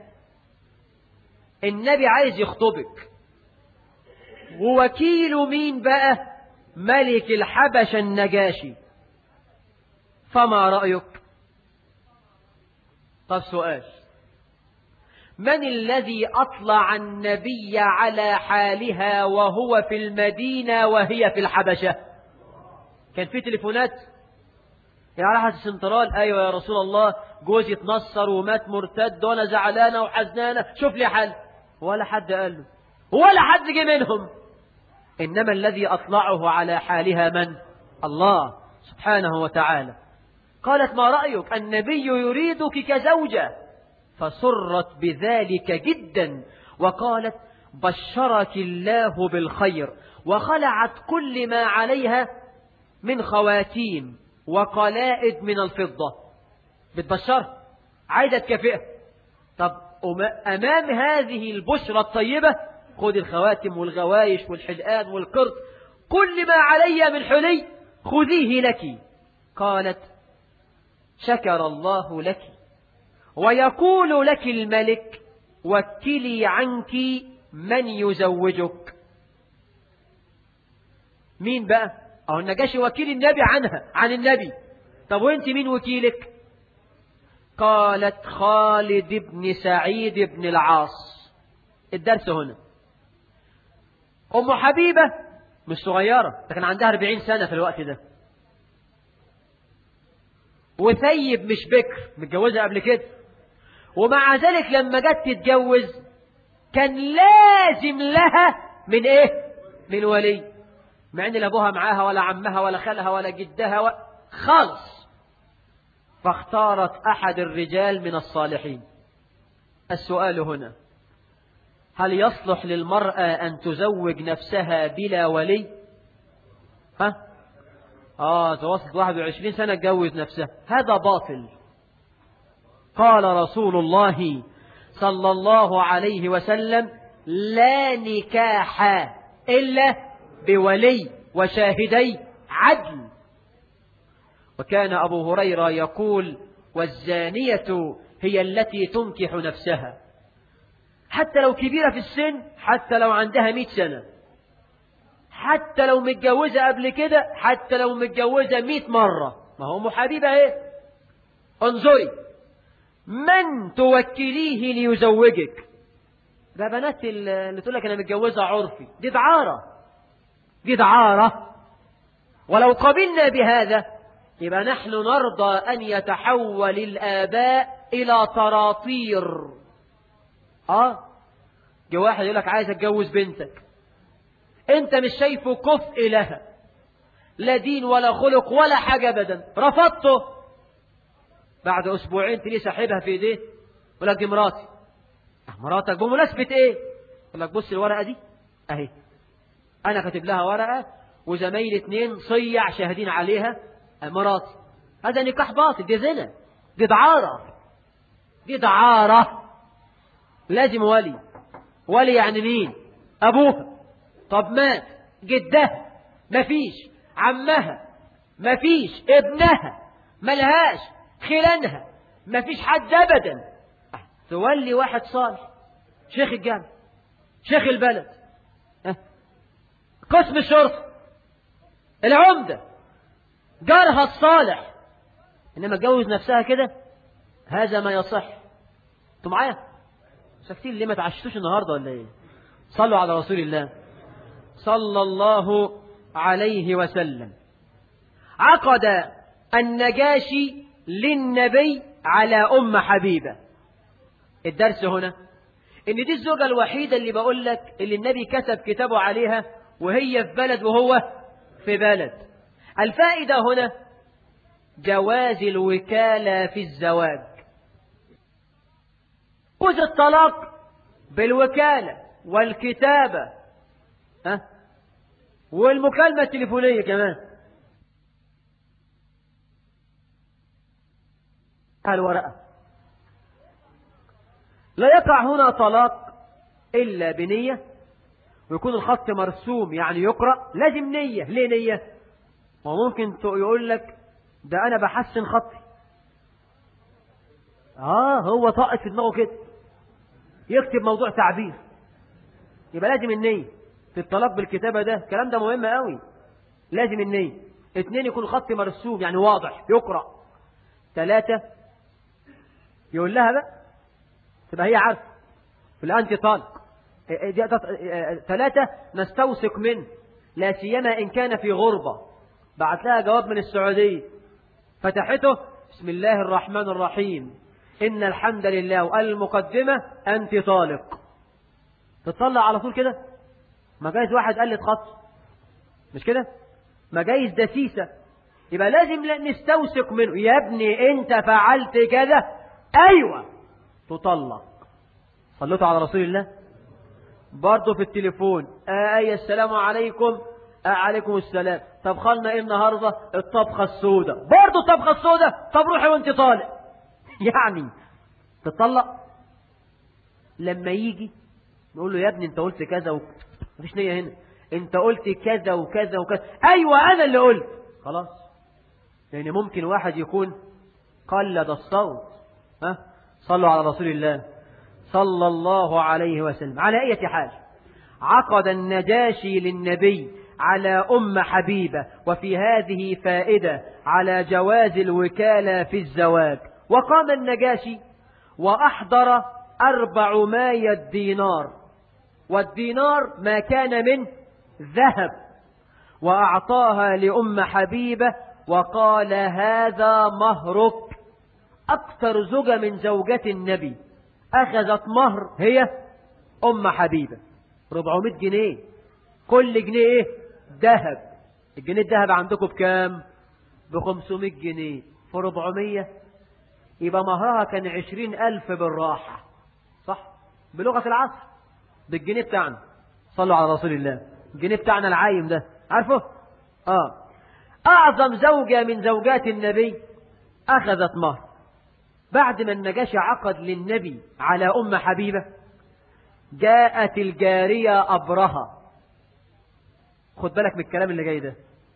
النبي عايز يخطبك ووكيل مين بقى ملك الحبش النجاشي فما رأيك طب سؤال من الذي أطلع النبي على حالها وهو في المدينة وهي في الحبشة كان في تليفونات يا راحة السنترال أيوة يا رسول الله جوزي اتنصر ومات مرتد وأنا زعلانة وحزنانة شوف لي حل ولا حد قال له ولا حد جه منهم إنما الذي أطلعه على حالها من الله سبحانه وتعالى قالت ما رأيك النبي يريدك كزوجة فسرت بذلك جدا وقالت بشرك الله بالخير وخلعت كل ما عليها من خواتيم وقلائد من الفضة بتبشر عايزة تكافئها طب أمام هذه البشرة الطيبة خذ الخواتم والغوايش والحلقان والقرط كل ما علي من حلي خذيه لك قالت شكر الله لك ويقول لك الملك وكلي عنك من يزوجك مين بقى اهو النجاشي وكيل النبي عنها عن النبي طب وانت مين وكيلك قالت خالد بن سعيد بن العاص الدرس هنا أم حبيبة مش صغيرة ده كان عندها 40 سنة في الوقت ده وثيب مش بكر متجوزة قبل كده ومع ذلك لما جت تتجوز كان لازم لها من ايه من ولي مع ان لا ابوها معاها ولا عمها ولا خالها ولا جدها و... خالص فاختارت احد الرجال من الصالحين السؤال هنا هل يصلح للمرأة أن تزوج نفسها بلا ولي ها آه توصلت 21 سنة تجوز نفسها هذا باطل قال رسول الله صلى الله عليه وسلم لا نكاح إلا بولي وشاهدي عدل وكان أبو هريرة يقول والزانية هي التي تنكح نفسها حتى لو كبيرة في السن حتى لو عندها مئة سنة حتى لو متجوزة قبل كده حتى لو متجوزة مئة مرة ما هو أم حبيبة ايه انظري من توكليه ليزوجك ده بنات اللي تقول لك انا متجوزة عرفي دي دعارة دي دعارة ولو قبلنا بهذا يبقى نحن نرضى أن يتحول الآباء إلى طراطير اه جه واحد يقول لك عايز اتجوز بنتك انت مش شايفه كفء لها لا دين ولا خلق ولا حاجة ابدا رفضته بعد اسبوعين تلاقي ساحبها في ايديه يقول لك دي مراتي مراتك بمناسبة ايه يقول لك بص الورقة دي اهي انا كاتب لها ورقة وزمايلي اتنين صيع شاهدين عليها مراتي هذا نكاح باطل دي زنا دي دعارة دي دعارة لازم ولي ولي يعني مين أبوها طب مات جدها مفيش عمها مفيش ابنها ملهاش خلانها مفيش حد أبدا تولي واحد صالح شيخ الجامع شيخ البلد قسم الشرطة العمدة جارها الصالح إنما تجوز نفسها كده هذا ما يصح انتوا معايا ساكتين ليه ما تعشتوش النهارده ولا ايه صلوا على رسول الله صلى الله عليه وسلم عقد النجاشي للنبي على أم حبيبة الدرس هنا ان دي الزوجة الوحيدة اللي بقول لك اللي النبي كتب كتابه عليها وهي في بلد وهو في بلد الفائدة هنا جواز الوكالة في الزواج خذ الطلاق بالوكالة والكتابة أه؟ والمكالمة التليفونية كمان الورقة لا يقع هنا طلاق إلا بنية ويكون الخط مرسوم يعني يقرأ لازم نية ليه نية وممكن يقول لك ده أنا بحسن خطي آه هو طاقت في دماغه كده يكتب موضوع تعبير يبقى لازم النية في الطلاق بالكتابة ده الكلام ده مهم قوي لازم النية اثنين يكون خط مرسوم يعني واضح يقرأ ثلاثة يقول لها بقى تبقى هي عارفة في أنت طالق ثلاثة نستوثق منه لا سيما إن كان في غربة بعت لها جواب من السعودية فتحته بسم الله الرحمن الرحيم إن الحمد لله والمقدمة أنت طالق تطلع على طول كده ما جايز واحد قال لي خط مش كده ما جايز دسيسة يبقى لازم نستوثق منه يا ابني انت فعلت كذا ايوه تطلق صليتوا على رسول الله برضه في التليفون اي السلام عليكم آه عليكم السلام طب خلنا ايه النهارده الطبخه السوداء برضه الطبخه السوداء طب روحي وانت طالع يعني تطلق لما يجي نقول له يا ابني انت قلت كذا و... مفيش نيه هنا انت قلت كذا وكذا وكذا ايوه انا اللي قلت خلاص لان ممكن واحد يكون قلد الصوت ها صلوا على رسول الله صلى الله عليه وسلم على اي حال عقد النجاشي للنبي على أم حبيبة وفي هذه فائدة على جواز الوكالة في الزواج وقام النجاشي وأحضر أربعمائة دينار والدينار ما كان من ذهب وأعطاها لأم حبيبة وقال هذا مهرك أكثر زوجة من زوجات النبي أخذت مهر هي أم حبيبة 400 جنيه كل جنيه إيه ذهب الجنيه الذهب عندكم بكام ب 500 جنيه في 400 يبقى مهرها كان 20 ألف بالراحة صح بلغة العصر بالجنيه بتاعنا صلوا على رسول الله الجنيه بتاعنا العايم ده عارفه اه اعظم زوجة من زوجات النبي اخذت مهر بعد ما النجاشي عقد للنبي على ام حبيبة جاءت الجارية ابرهة خد بالك من الكلام اللي جاي ده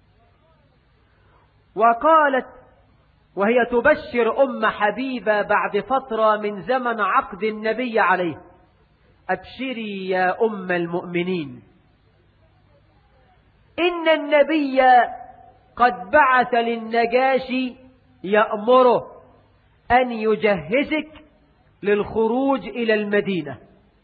وقالت وهي تبشر ام حبيبة بعد فترة من زمن عقد النبي عليه أبشري يا أم المؤمنين إن النبي قد بعث للنجاشي يأمره أن يجهزك للخروج إلى المدينة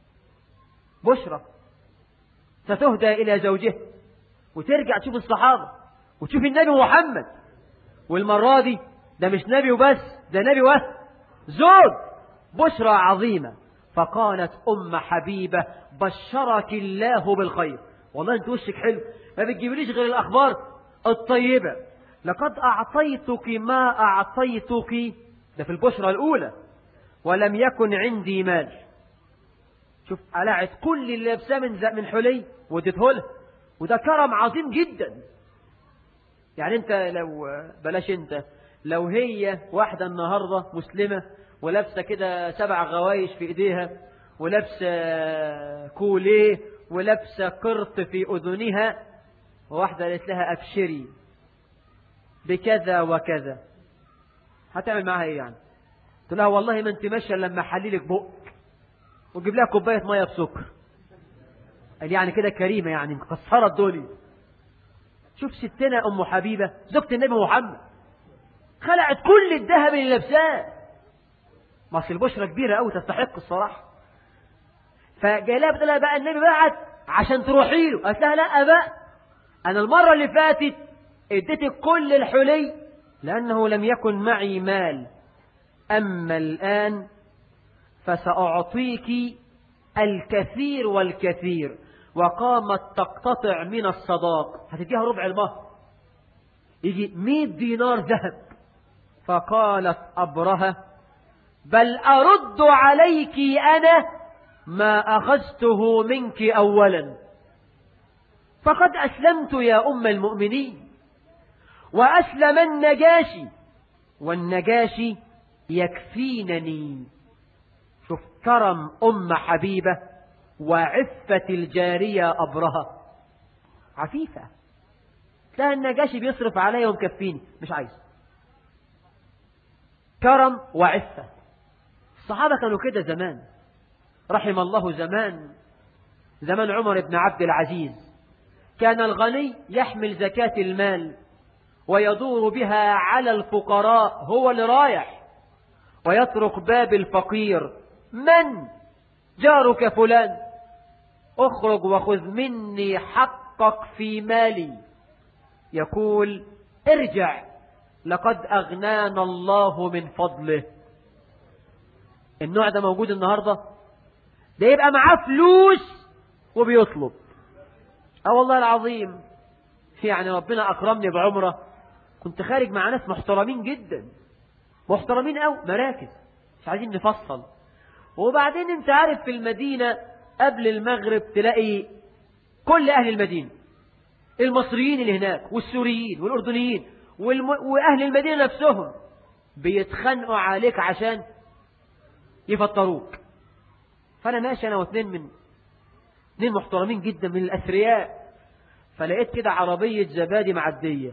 بشرى ستهدى إلى زوجه وترجع تشوف الصحابة وتشوف النبي محمد والمرة دي ده مش نبي وبس ده نبي وبس زوج بشرى عظيمة فقالت أم حبيبة بشرك الله بالخير والله انت وشك حلو ما بتجيبليش غير الأخبار الطيبة لقد أعطيتك ما أعطيتك ده في البشرى الأولى ولم يكن عندي مال شوف قلعت كل اللي لابساه من من حلي واديته لها وده كرم عظيم جدا يعني انت لو بلاش انت لو هي واحدة النهاردة مسلمة ولابسة كده سبع غوايش في ايديها ولابسة كوليه ولابسة قرط في اذنها وواحدة قالت لها ابشري بكذا وكذا هتعمل معاها ايه يعني تقول لها والله ما انت ماشيه لما احللك بقك وتجيب لها كوبايه ميه بسكر قال يعني كده كريمه يعني مكسره الدنيا شوف ستنا ام حبيبه زوجة النبي محمد خلعت كل الذهب اللي لابساه ما اصل البشرة كبيرة قوي تستحق الصراحة فجاي بتقول لها بقى النبي بعت عشان تروحي له قالت لها لا بقى انا المرة اللي فاتت اديتك كل الحلي لانه لم يكن معي مال اما الان فساعطيك الكثير والكثير وقامت تقتطع من الصداق هتديها ربع المهر يجي مئة دينار ذهب فقالت أبرهة بل أرد عليك أنا ما أخذته منك أولا فقد أسلمت يا أم المؤمنين وأسلم النجاشي والنجاشي يكفينني شوف كرم أم حبيبة وعفة الجارية أبرهة عفيفة تلاقي النجاشي بيصرف عليا ومكفيني مش عايز كرم وعفة الصحابة كانوا كده زمان رحم الله زمان زمان عمر بن عبد العزيز كان الغني يحمل زكاة المال ويدور بها على الفقراء هو اللي رايح ويترك باب الفقير من جارك فلان اخرج وخذ مني حقك في مالي يقول ارجع لقد أغنانا الله من فضله النوع ده موجود النهاردة ده يبقى معاه فلوس وبيطلب اه والله العظيم يعني ربنا أكرمني بعمرة كنت خارج مع ناس محترمين جدا محترمين أو مراكز مش عايزين نفصل وبعدين انت عارف في المدينة قبل المغرب تلاقي كل أهل المدينة المصريين اللي هناك والسوريين والأردنيين والم... وأهل المدينة نفسهم بيتخانقوا عليك عشان يفطروك فأنا ماشي أنا واثنين من اثنين محترمين جدا من الأثرياء فلقيت كده عربية زبادي معدية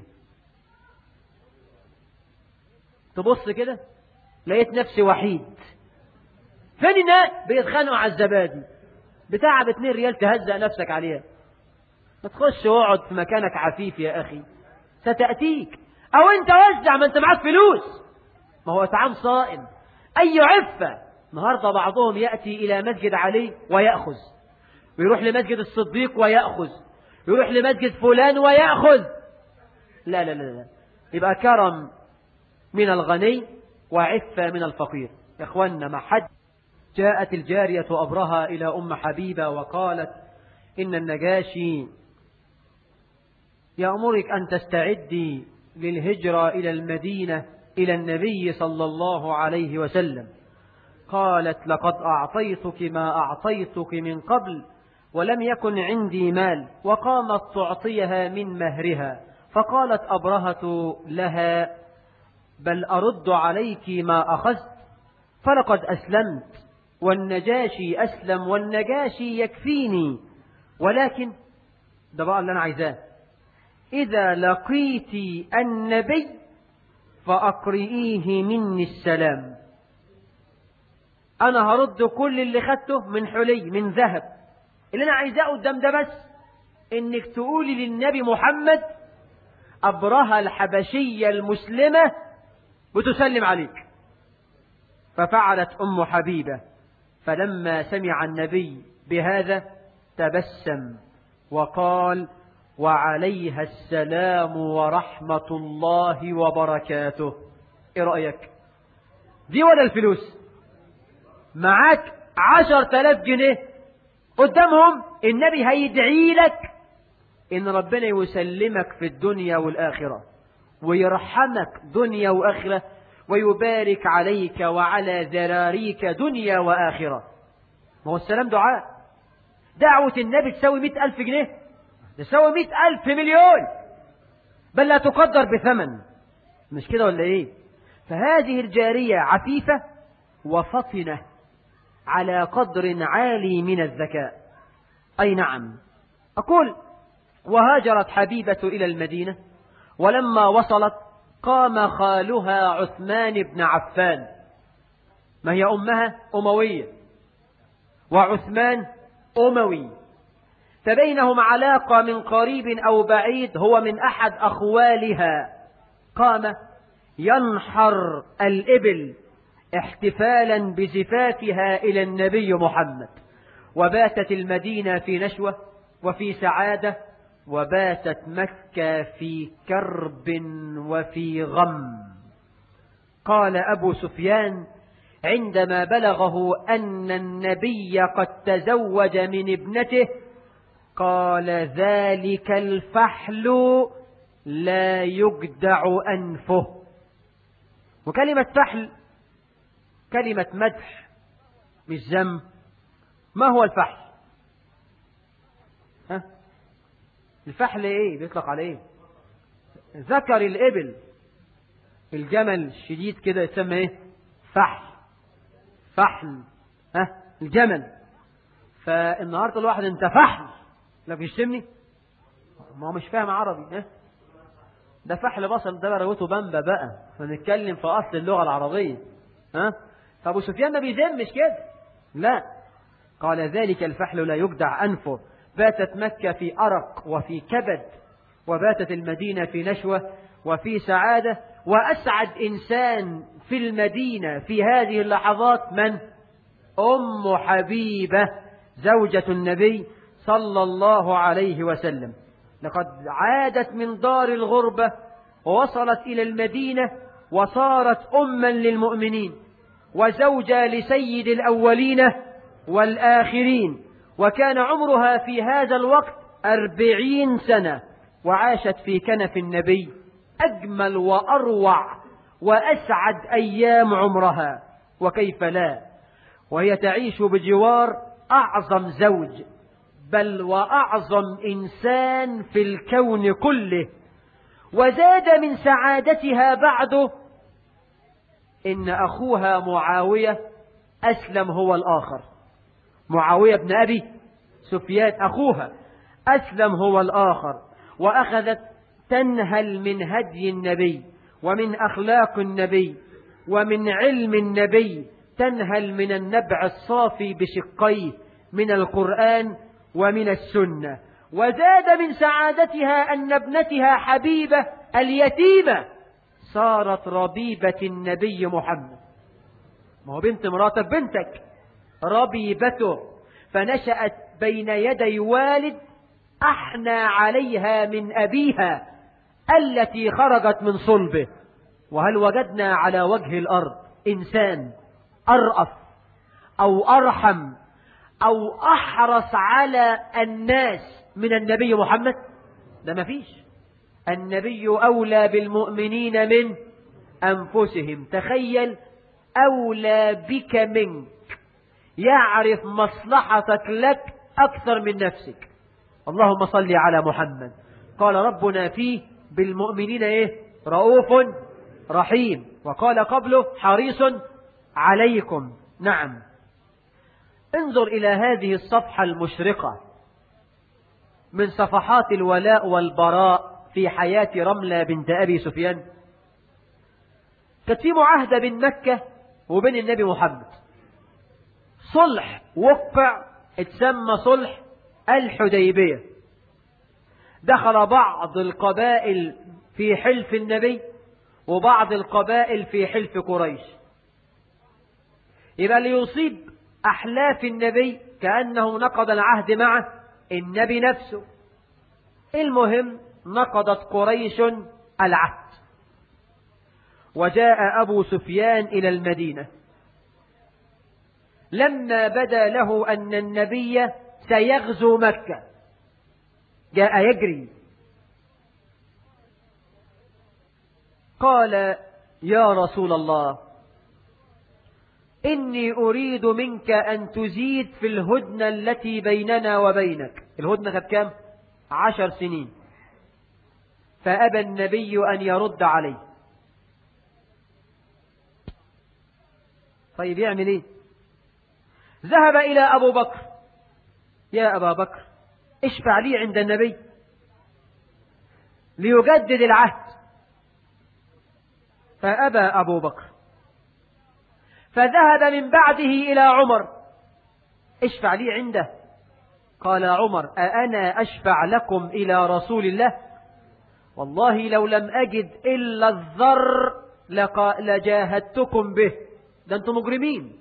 تبص كده لقيت نفسي وحيد فين الناس بيتخانقوا على الزبادي بتاع باتنين ريال تهزأ نفسك عليها ما تخش واقعد في مكانك عفيف يا أخي ستأتيك أو أنت وزع ما أنت معاك فلوس ما هو طعام صائم أي عفة النهاردة بعضهم يأتي إلى مسجد علي ويأخذ ويروح لمسجد الصديق ويأخذ يروح لمسجد فلان ويأخذ لا لا لا لا يبقى كرم من الغني وعفة من الفقير يا اخوانا ما حد جاءت الجارية أبرها إلى أم حبيبة وقالت إن النجاشي يأمرك أن تستعدي للهجرة إلى المدينة إلى النبي صلى الله عليه وسلم قالت لقد أعطيتك ما أعطيتك من قبل ولم يكن عندي مال وقامت تعطيها من مهرها فقالت أبرهة لها بل أرد عليك ما أخذت فلقد أسلمت والنجاشي أسلم والنجاشي يكفيني ولكن ده بقى اللي أنا عايزاه إذا لقيت النبي فأقرئيه مني السلام أنا هرد كل اللي خدته من حلي من ذهب اللي أنا عايزاه قدام ده بس إنك تقولي للنبي محمد أبرهة الحبشية المسلمة وتسلم عليك ففعلت أم حبيبة فلما سمع النبي بهذا تبسم وقال وعليها السلام ورحمة الله وبركاته ايه رأيك دي ولا الفلوس معاك عشر تلاف جنيه قدامهم النبي هيدعي لك ان ربنا يسلمك في الدنيا والآخرة ويرحمك دنيا وآخرة ويبارك عليك وعلى ذراريك دنيا وآخرة ما هو السلام دعاء دعوة النبي تساوي مئة ألف جنيه تساوي مئة ألف مليون بل لا تقدر بثمن مش كده ولا ايه فهذه الجارية عفيفة وفطنة على قدر عالي من الذكاء أي نعم أقول وهاجرت حبيبة إلى المدينة ولما وصلت قام خالها عثمان بن عفان ما هي أمها أموية وعثمان أموي فبينهم علاقة من قريب أو بعيد هو من أحد أخوالها قام ينحر الإبل احتفالا بزفافها إلى النبي محمد وباتت المدينة في نشوة وفي سعادة وباتت مكة في كرب وفي غم قال أبو سفيان عندما بلغه أن النبي قد تزوج من ابنته قال ذلك الفحل لا يجدع أنفه وكلمة فحل كلمة مدح مش ذم ما هو الفحل ها؟ الفحل ايه بيطلق على ايه ذكر الابل الجمل الشديد كده يسمى ايه فحل فحل ها الجمل فالنهارده الواحد انت فحل لا بيشتمني ما هو مش فاهم عربي ها ده فحل بصل ده روته بامبا بقى فنتكلم في اصل اللغه العربيه ها فابو سفيان ما بيذمش كده لا قال ذلك الفحل لا يجدع انفه باتت مكه في ارق وفي كبد وباتت المدينه في نشوه وفي سعاده واسعد انسان في المدينه في هذه اللحظات من ام حبيبه زوجه النبي صلى الله عليه وسلم لقد عادت من دار الغربة ووصلت إلى المدينة وصارت أما للمؤمنين وزوجة لسيد الأولين والآخرين وكان عمرها في هذا الوقت أربعين سنة وعاشت في كنف النبي أجمل وأروع وأسعد أيام عمرها وكيف لا وهي تعيش بجوار أعظم زوج بل وأعظم إنسان في الكون كله وزاد من سعادتها بعده إن أخوها معاوية أسلم هو الآخر معاوية بن أبي سفيان أخوها أسلم هو الآخر وأخذت تنهل من هدي النبي ومن أخلاق النبي ومن علم النبي تنهل من النبع الصافي بشقيه من القرآن ومن السنة وزاد من سعادتها أن ابنتها حبيبة اليتيمة صارت ربيبة النبي محمد ما هو بنت مراتك بنتك ربيبته فنشأت بين يدي والد أحنى عليها من أبيها التي خرجت من صلبه وهل وجدنا على وجه الأرض إنسان أرأف أو أرحم أو أحرص على الناس من النبي محمد ده ما فيش النبي أولى بالمؤمنين من أنفسهم تخيل أولى بك منك يعرف مصلحتك لك أكثر من نفسك اللهم صل على محمد قال ربنا فيه بالمؤمنين إيه رؤوف رحيم وقال قبله حريص عليكم نعم انظر إلى هذه الصفحة المشرقة من صفحات الولاء والبراء في حياة رملة بنت أبي سفيان كانت في معاهدة بين مكة وبين النبي محمد صلح وقع اتسمى صلح الحديبية دخل بعض القبائل في حلف النبي وبعض القبائل في حلف قريش يبقى ليصيب أحلاف النبي كأنه نقض العهد مع النبي نفسه المهم نقضت قريش العهد وجاء أبو سفيان إلى المدينة لما بدا له أن النبي سيغزو مكة جاء يجري قال يا رسول الله إني أريد منك أن تزيد في الهدنة التي بيننا وبينك الهدنة كانت كام عشر سنين فأبى النبي أن يرد عليه طيب يعمل ايه ذهب إلى أبو بكر يا أبا بكر اشفع لي عند النبي ليجدد العهد فأبى أبو بكر فذهب من بعده إلى عمر اشفع لي عنده قال عمر أأنا أشفع لكم إلى رسول الله والله لو لم أجد إلا الذر لجاهدتكم به ده أنتم مجرمين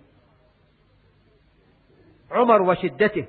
عمر وشدته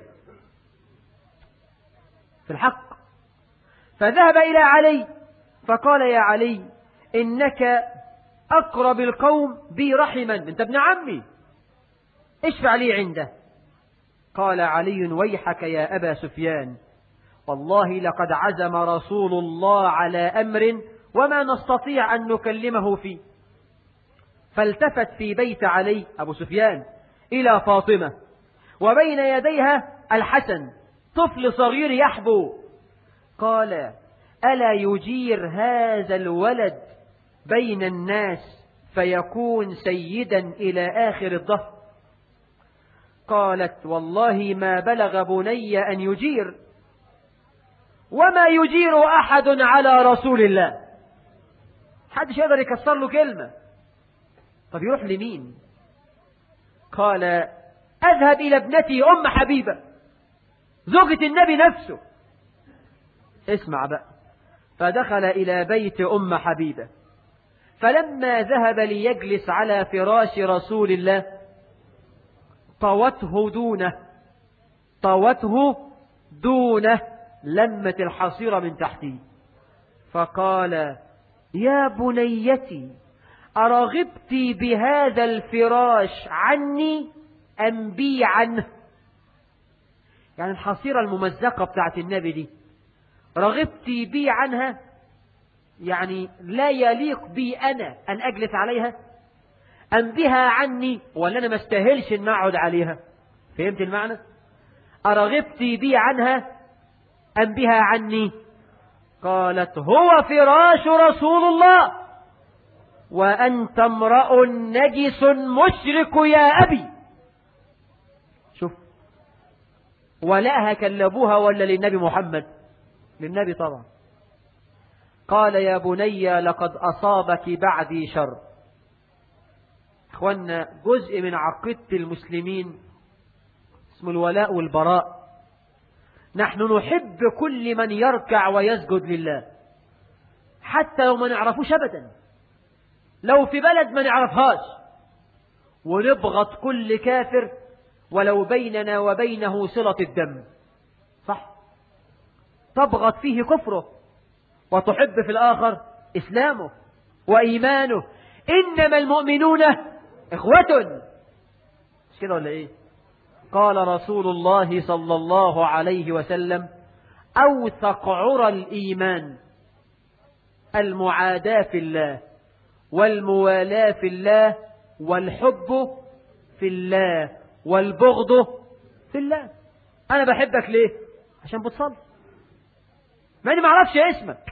في الحق فذهب إلى علي فقال يا علي إنك أقرب القوم بي رحما أنت ابن عمي اشفع لي عنده قال علي ويحك يا أبا سفيان والله لقد عزم رسول الله على أمر وما نستطيع أن نكلمه فيه فالتفت في بيت علي أبو سفيان إلى فاطمة وبين يديها الحسن طفل صغير يحبو قال ألا يجير هذا الولد بين الناس فيكون سيدا إلى آخر الظهر قالت والله ما بلغ بني أن يجير وما يجير أحد على رسول الله حدش يقدر يكسر له كلمة طب يروح لمين قال أذهب إلى ابنتي أم حبيبة زوجة النبي نفسه اسمع بقى فدخل إلى بيت أم حبيبة فلما ذهب ليجلس على فراش رسول الله طوته دونه طوته دونه لمت الحصيرة من تحته فقال يا بنيتي أرغبت بهذا الفراش عني أم بي عنه يعني الحصيرة الممزقة بتاعت النبي دي رغبت بي عنها يعني لا يليق بي أنا أن أجلس عليها أم بها عني ولا أنا ما استاهلش أن أقعد عليها فهمت المعنى أرغبت بي عنها أم بها عني قالت هو فراش رسول الله وأنت امرأ نجس مشرك يا أبي شوف ولاها كلبوها ولا للنبي محمد للنبي طبعا قال يا بني لقد أصابك بعدي شر اخوانا جزء من عقيدة المسلمين اسمه الولاء والبراء نحن نحب كل من يركع ويسجد لله حتى لو ما نعرفوش أبدا لو في بلد ما نعرفهاش ونبغض كل كافر ولو بيننا وبينه صلة الدم صح تبغض فيه كفره وتحب في الآخر إسلامه وإيمانه إنما المؤمنون إخوة مش كده ولا إيه قال رسول الله صلى الله عليه وسلم أوثق عرى الإيمان المعاداة في الله والموالاة في الله والحب في الله والبغض في الله أنا بحبك ليه عشان بتصلي ما أنا معرفش اسمك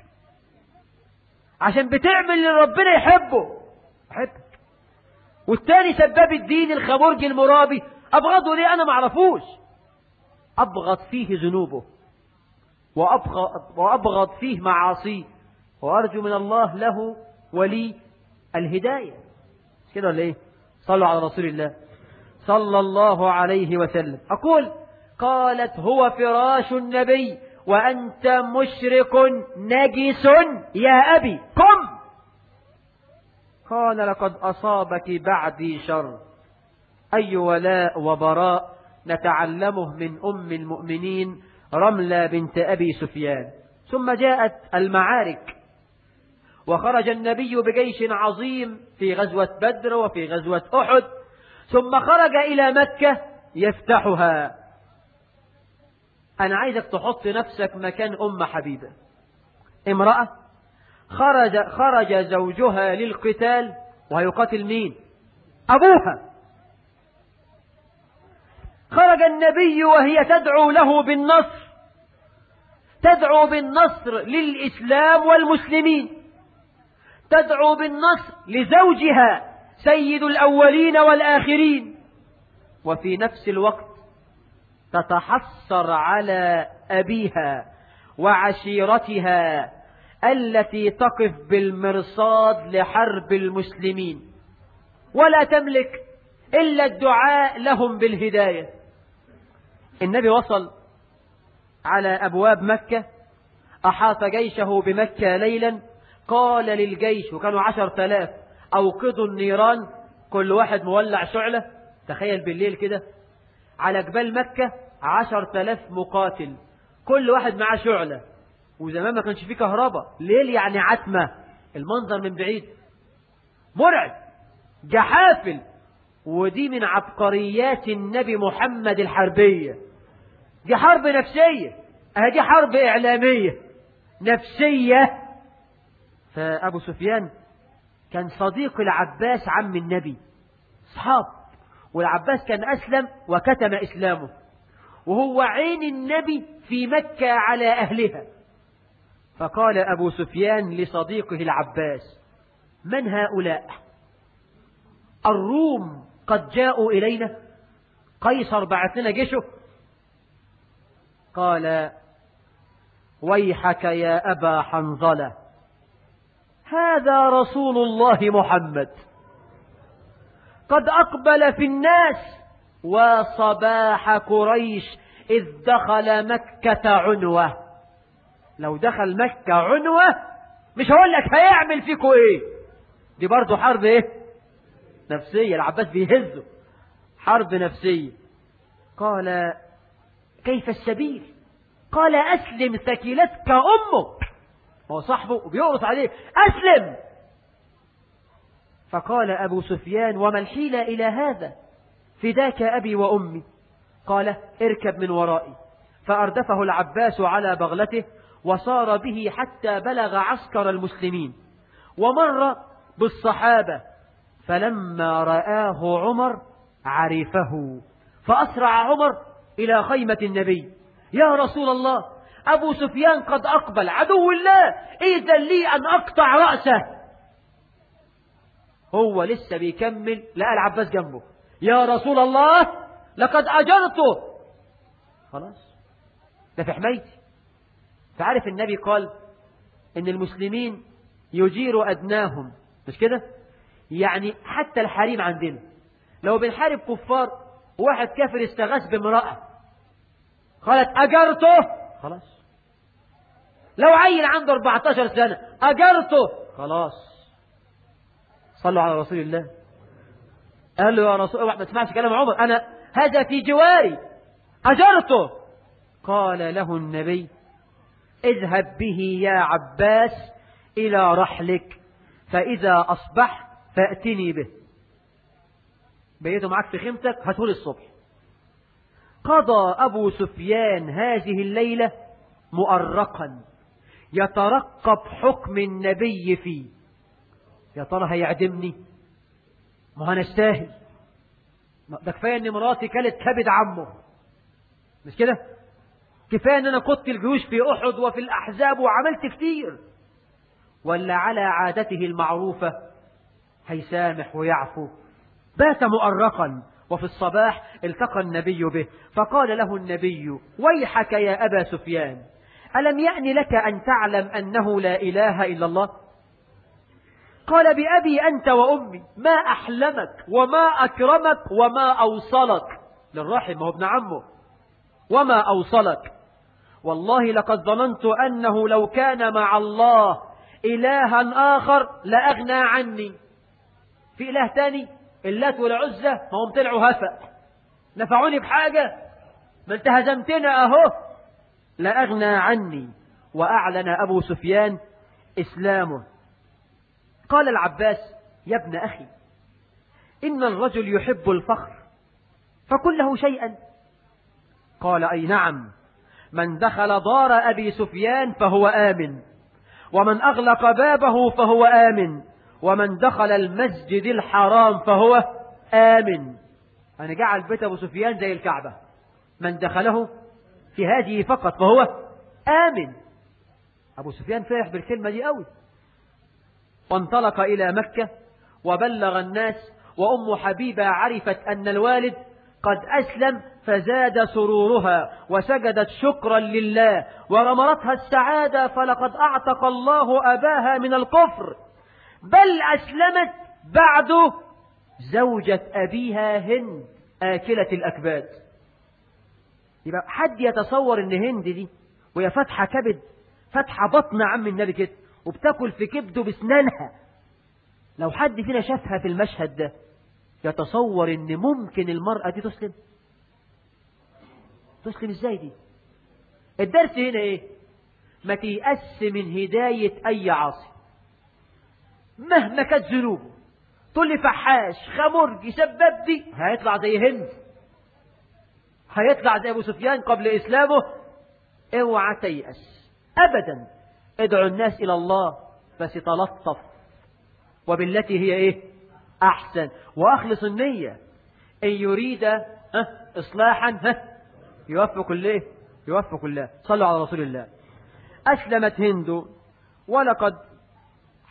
عشان بتعمل اللي ربنا يحبه أحبك والتاني سباب الدين الخمرج المرابي أبغضه ليه أنا معرفوش أبغض فيه ذنوبه وأبغض, وأبغض فيه معاصيه وأرجو من الله له ولي الهداية كده ولا إيه صلوا على رسول الله صلى الله عليه وسلم أقول قالت هو فراش النبي وأنت مشرك نجس يا أبي قم قال لقد أصابك بعدي شر أي ولاء وبراء نتعلمه من أم المؤمنين رملة بنت أبي سفيان ثم جاءت المعارك وخرج النبي بجيش عظيم في غزوة بدر وفي غزوة أحد ثم خرج إلى مكة يفتحها أنا عايزك تحط نفسك مكان أم حبيبة امرأة خرج, خرج زوجها للقتال وهيقاتل مين أبوها خرج النبي وهي تدعو له بالنصر تدعو بالنصر للإسلام والمسلمين تدعو بالنصر لزوجها سيد الأولين والآخرين وفي نفس الوقت تتحسر على أبيها وعشيرتها التي تقف بالمرصاد لحرب المسلمين ولا تملك إلا الدعاء لهم بالهداية النبي وصل على أبواب مكة أحاط جيشه بمكة ليلا قال للجيش وكانوا عشر تلاف أوقدوا النيران كل واحد مولع شعلة تخيل بالليل كده على جبال مكة عشر تلاف مقاتل كل واحد معاه شعلة وزمان ما كانش فيه كهرباء ليل يعني عتمة المنظر من بعيد مرعب جحافل ودي من عبقريات النبي محمد الحربية دي حرب نفسية اه دي حرب إعلامية نفسية فأبو سفيان كان صديق العباس عم النبي صحاب والعباس كان أسلم وكتم إسلامه وهو عين النبي في مكة على أهلها فقال أبو سفيان لصديقه العباس من هؤلاء الروم قد جاءوا إلينا قيصر بعث لنا جيشه قال ويحك يا أبا حنظلة هذا رسول الله محمد قد أقبل في الناس وصباح قريش إذ دخل مكة عنوة لو دخل مكة عنوة مش هقول لك هيعمل فيكوا ايه دي برضه حرب ايه نفسية العباس بيهزه حرب نفسية قال كيف السبيل قال أسلم ثكلتك أمك هو صاحبه وبيقرص عليه أسلم فقال أبو سفيان وما الحيلة إلى هذا فداك أبي وأمي قال اركب من ورائي فأردفه العباس على بغلته وصار به حتى بلغ عسكر المسلمين ومر بالصحابة فلما رآه عمر عرفه فأسرع عمر إلى خيمة النبي يا رسول الله أبو سفيان قد أقبل عدو الله إذا لي أن أقطع رأسه هو لسه بيكمل لقى العباس جنبه يا رسول الله لقد أجرته خلاص ده في حمايتي فعارف النبي قال إن المسلمين يجير أدناهم مش كده يعني حتى الحريم عندنا لو بنحارب كفار واحد كافر استغاث بامرأة قالت أجرته خلاص لو عيل عنده 14 سنة أجرته خلاص صلوا على رسول الله قال له يا رسول الله ما تسمعش كلام عمر أنا هذا في جواري أجرته قال له النبي اذهب به يا عباس إلى رحلك فإذا أصبحت فأتني به بيته معك في خيمتك هتقول الصبح قضى أبو سفيان هذه الليلة مؤرقا يترقب حكم النبي فيه يا ترى هيعدمني ما انا استاهل ده كفايه ان مراتي كلت كبد عمه مش كده كفايه ان انا قدت الجيوش في احد وفي الاحزاب وعملت كتير ولا على عادته المعروفه هيسامح ويعفو بات مؤرقا وفي الصباح التقى النبي به فقال له النبي ويحك يا أبا سفيان ألم يأن لك أن تعلم أنه لا إله إلا الله قال بأبي أنت وأمي ما أحلمك وما أكرمك وما أوصلك للرحم هو ابن عمه وما أوصلك والله لقد ظننت أنه لو كان مع الله إلها آخر لأغنى عني في إله تاني اللات والعزة ما هم طلعوا هفأ نفعوني بحاجة ما انت هزمتنا أهو لأغنى عني وأعلن أبو سفيان إسلامه قال العباس يا ابن أخي إن الرجل يحب الفخر فكن له شيئا قال أي نعم من دخل دار أبي سفيان فهو آمن ومن أغلق بابه فهو آمن ومن دخل المسجد الحرام فهو آمن أنا جعل بيت أبو سفيان زي الكعبة من دخله في هذه فقط فهو آمن أبو سفيان فرح بالكلمة دي قوي وانطلق إلى مكة وبلغ الناس وأم حبيبة عرفت أن الوالد قد أسلم فزاد سرورها وسجدت شكرا لله ورمرتها السعادة فلقد أعتق الله أباها من الكفر بل أسلمت بعد زوجة أبيها هند آكلة الأكباد يبقى حد يتصور ان هند دي وهي فاتحة كبد فاتحة بطن عم النبي كده وبتاكل في كبده بسنانها لو حد فينا شافها في المشهد ده يتصور ان ممكن المرأة دي تسلم تسلم ازاي دي الدرس هنا ايه ما تيأس من هداية اي عاصي مهما كانت ذنوبه تقول لي فحاش خمرجي سبب دي هيطلع زي هند هيطلع زي ابو سفيان قبل اسلامه اوعى تيأس ابدا ادعو الناس الى الله بس تلطف وبالتي هي ايه احسن واخلص النية ان يريد ها اصلاحا ها يوفق الله يوفق الله صلوا على رسول الله اسلمت هند ولقد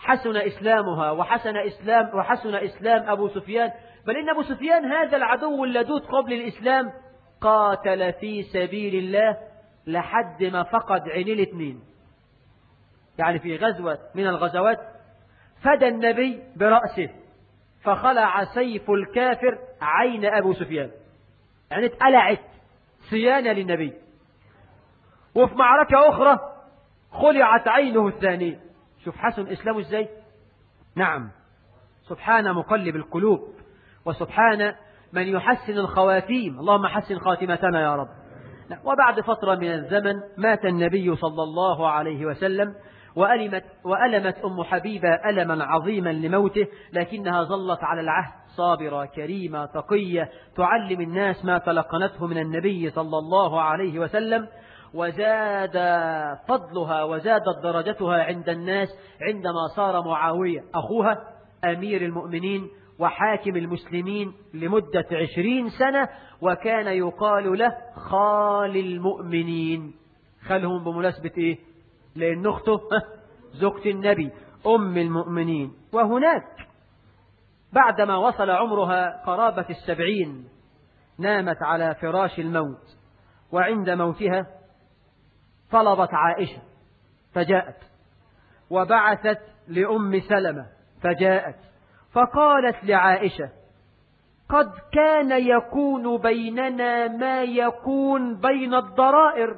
حسن إسلامها وحسن إسلام وحسن إسلام أبو سفيان بل إن أبو سفيان هذا العدو اللدود قبل الإسلام قاتل في سبيل الله لحد ما فقد عينيه الاثنين يعني في غزوة من الغزوات فدى النبي برأسه فخلع سيف الكافر عين أبو سفيان يعني اتقلعت صيانة للنبي وفي معركة أخرى خلعت عينه الثانية شوف حسن إسلامه إزاي نعم سبحان مقلب القلوب وسبحان من يحسن الخواتيم اللهم حسن خاتمتنا يا رب وبعد فترة من الزمن مات النبي صلى الله عليه وسلم وألمت, وألمت أم حبيبة ألما عظيما لموته لكنها ظلت على العهد صابرة كريمة تقية تعلم الناس ما تلقنته من النبي صلى الله عليه وسلم وزاد فضلها وزادت درجتها عند الناس عندما صار معاوية أخوها أمير المؤمنين وحاكم المسلمين لمدة عشرين سنة وكان يقال له خال المؤمنين خالهم بمناسبة إيه لأن أخته زوجة النبي أم المؤمنين وهناك بعدما وصل عمرها قرابة السبعين نامت على فراش الموت وعند موتها طلبت عائشة فجاءت وبعثت لأم سلمة فجاءت فقالت لعائشة قد كان يكون بيننا ما يكون بين الضرائر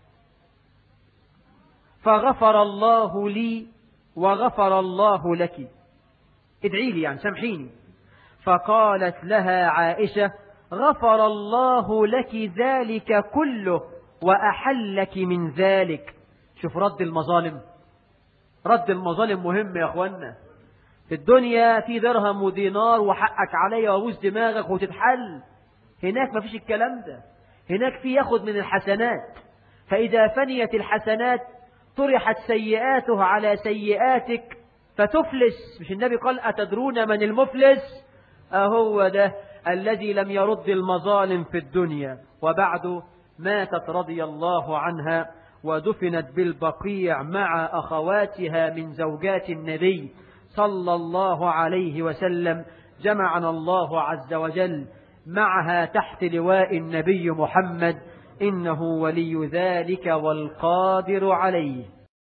فغفر الله لي وغفر الله لك ادعي لي يعني سامحيني فقالت لها عائشة غفر الله لك ذلك كله وأحلك من ذلك شوف رد المظالم رد المظالم مهم يا أخوانا في الدنيا في درهم ودينار وحقك عليا وابوس دماغك وتتحل هناك ما فيش الكلام ده هناك في ياخد من الحسنات فإذا فنيت الحسنات طرحت سيئاته على سيئاتك فتفلس مش النبي قال أتدرون من المفلس أهو ده الذي لم يرد المظالم في الدنيا وبعد ماتت رضي الله عنها ودفنت بالبقيع مع أخواتها من زوجات النبي صلى الله عليه وسلم جمعنا الله عز وجل معها تحت لواء النبي محمد إنه ولي ذلك والقادر عليه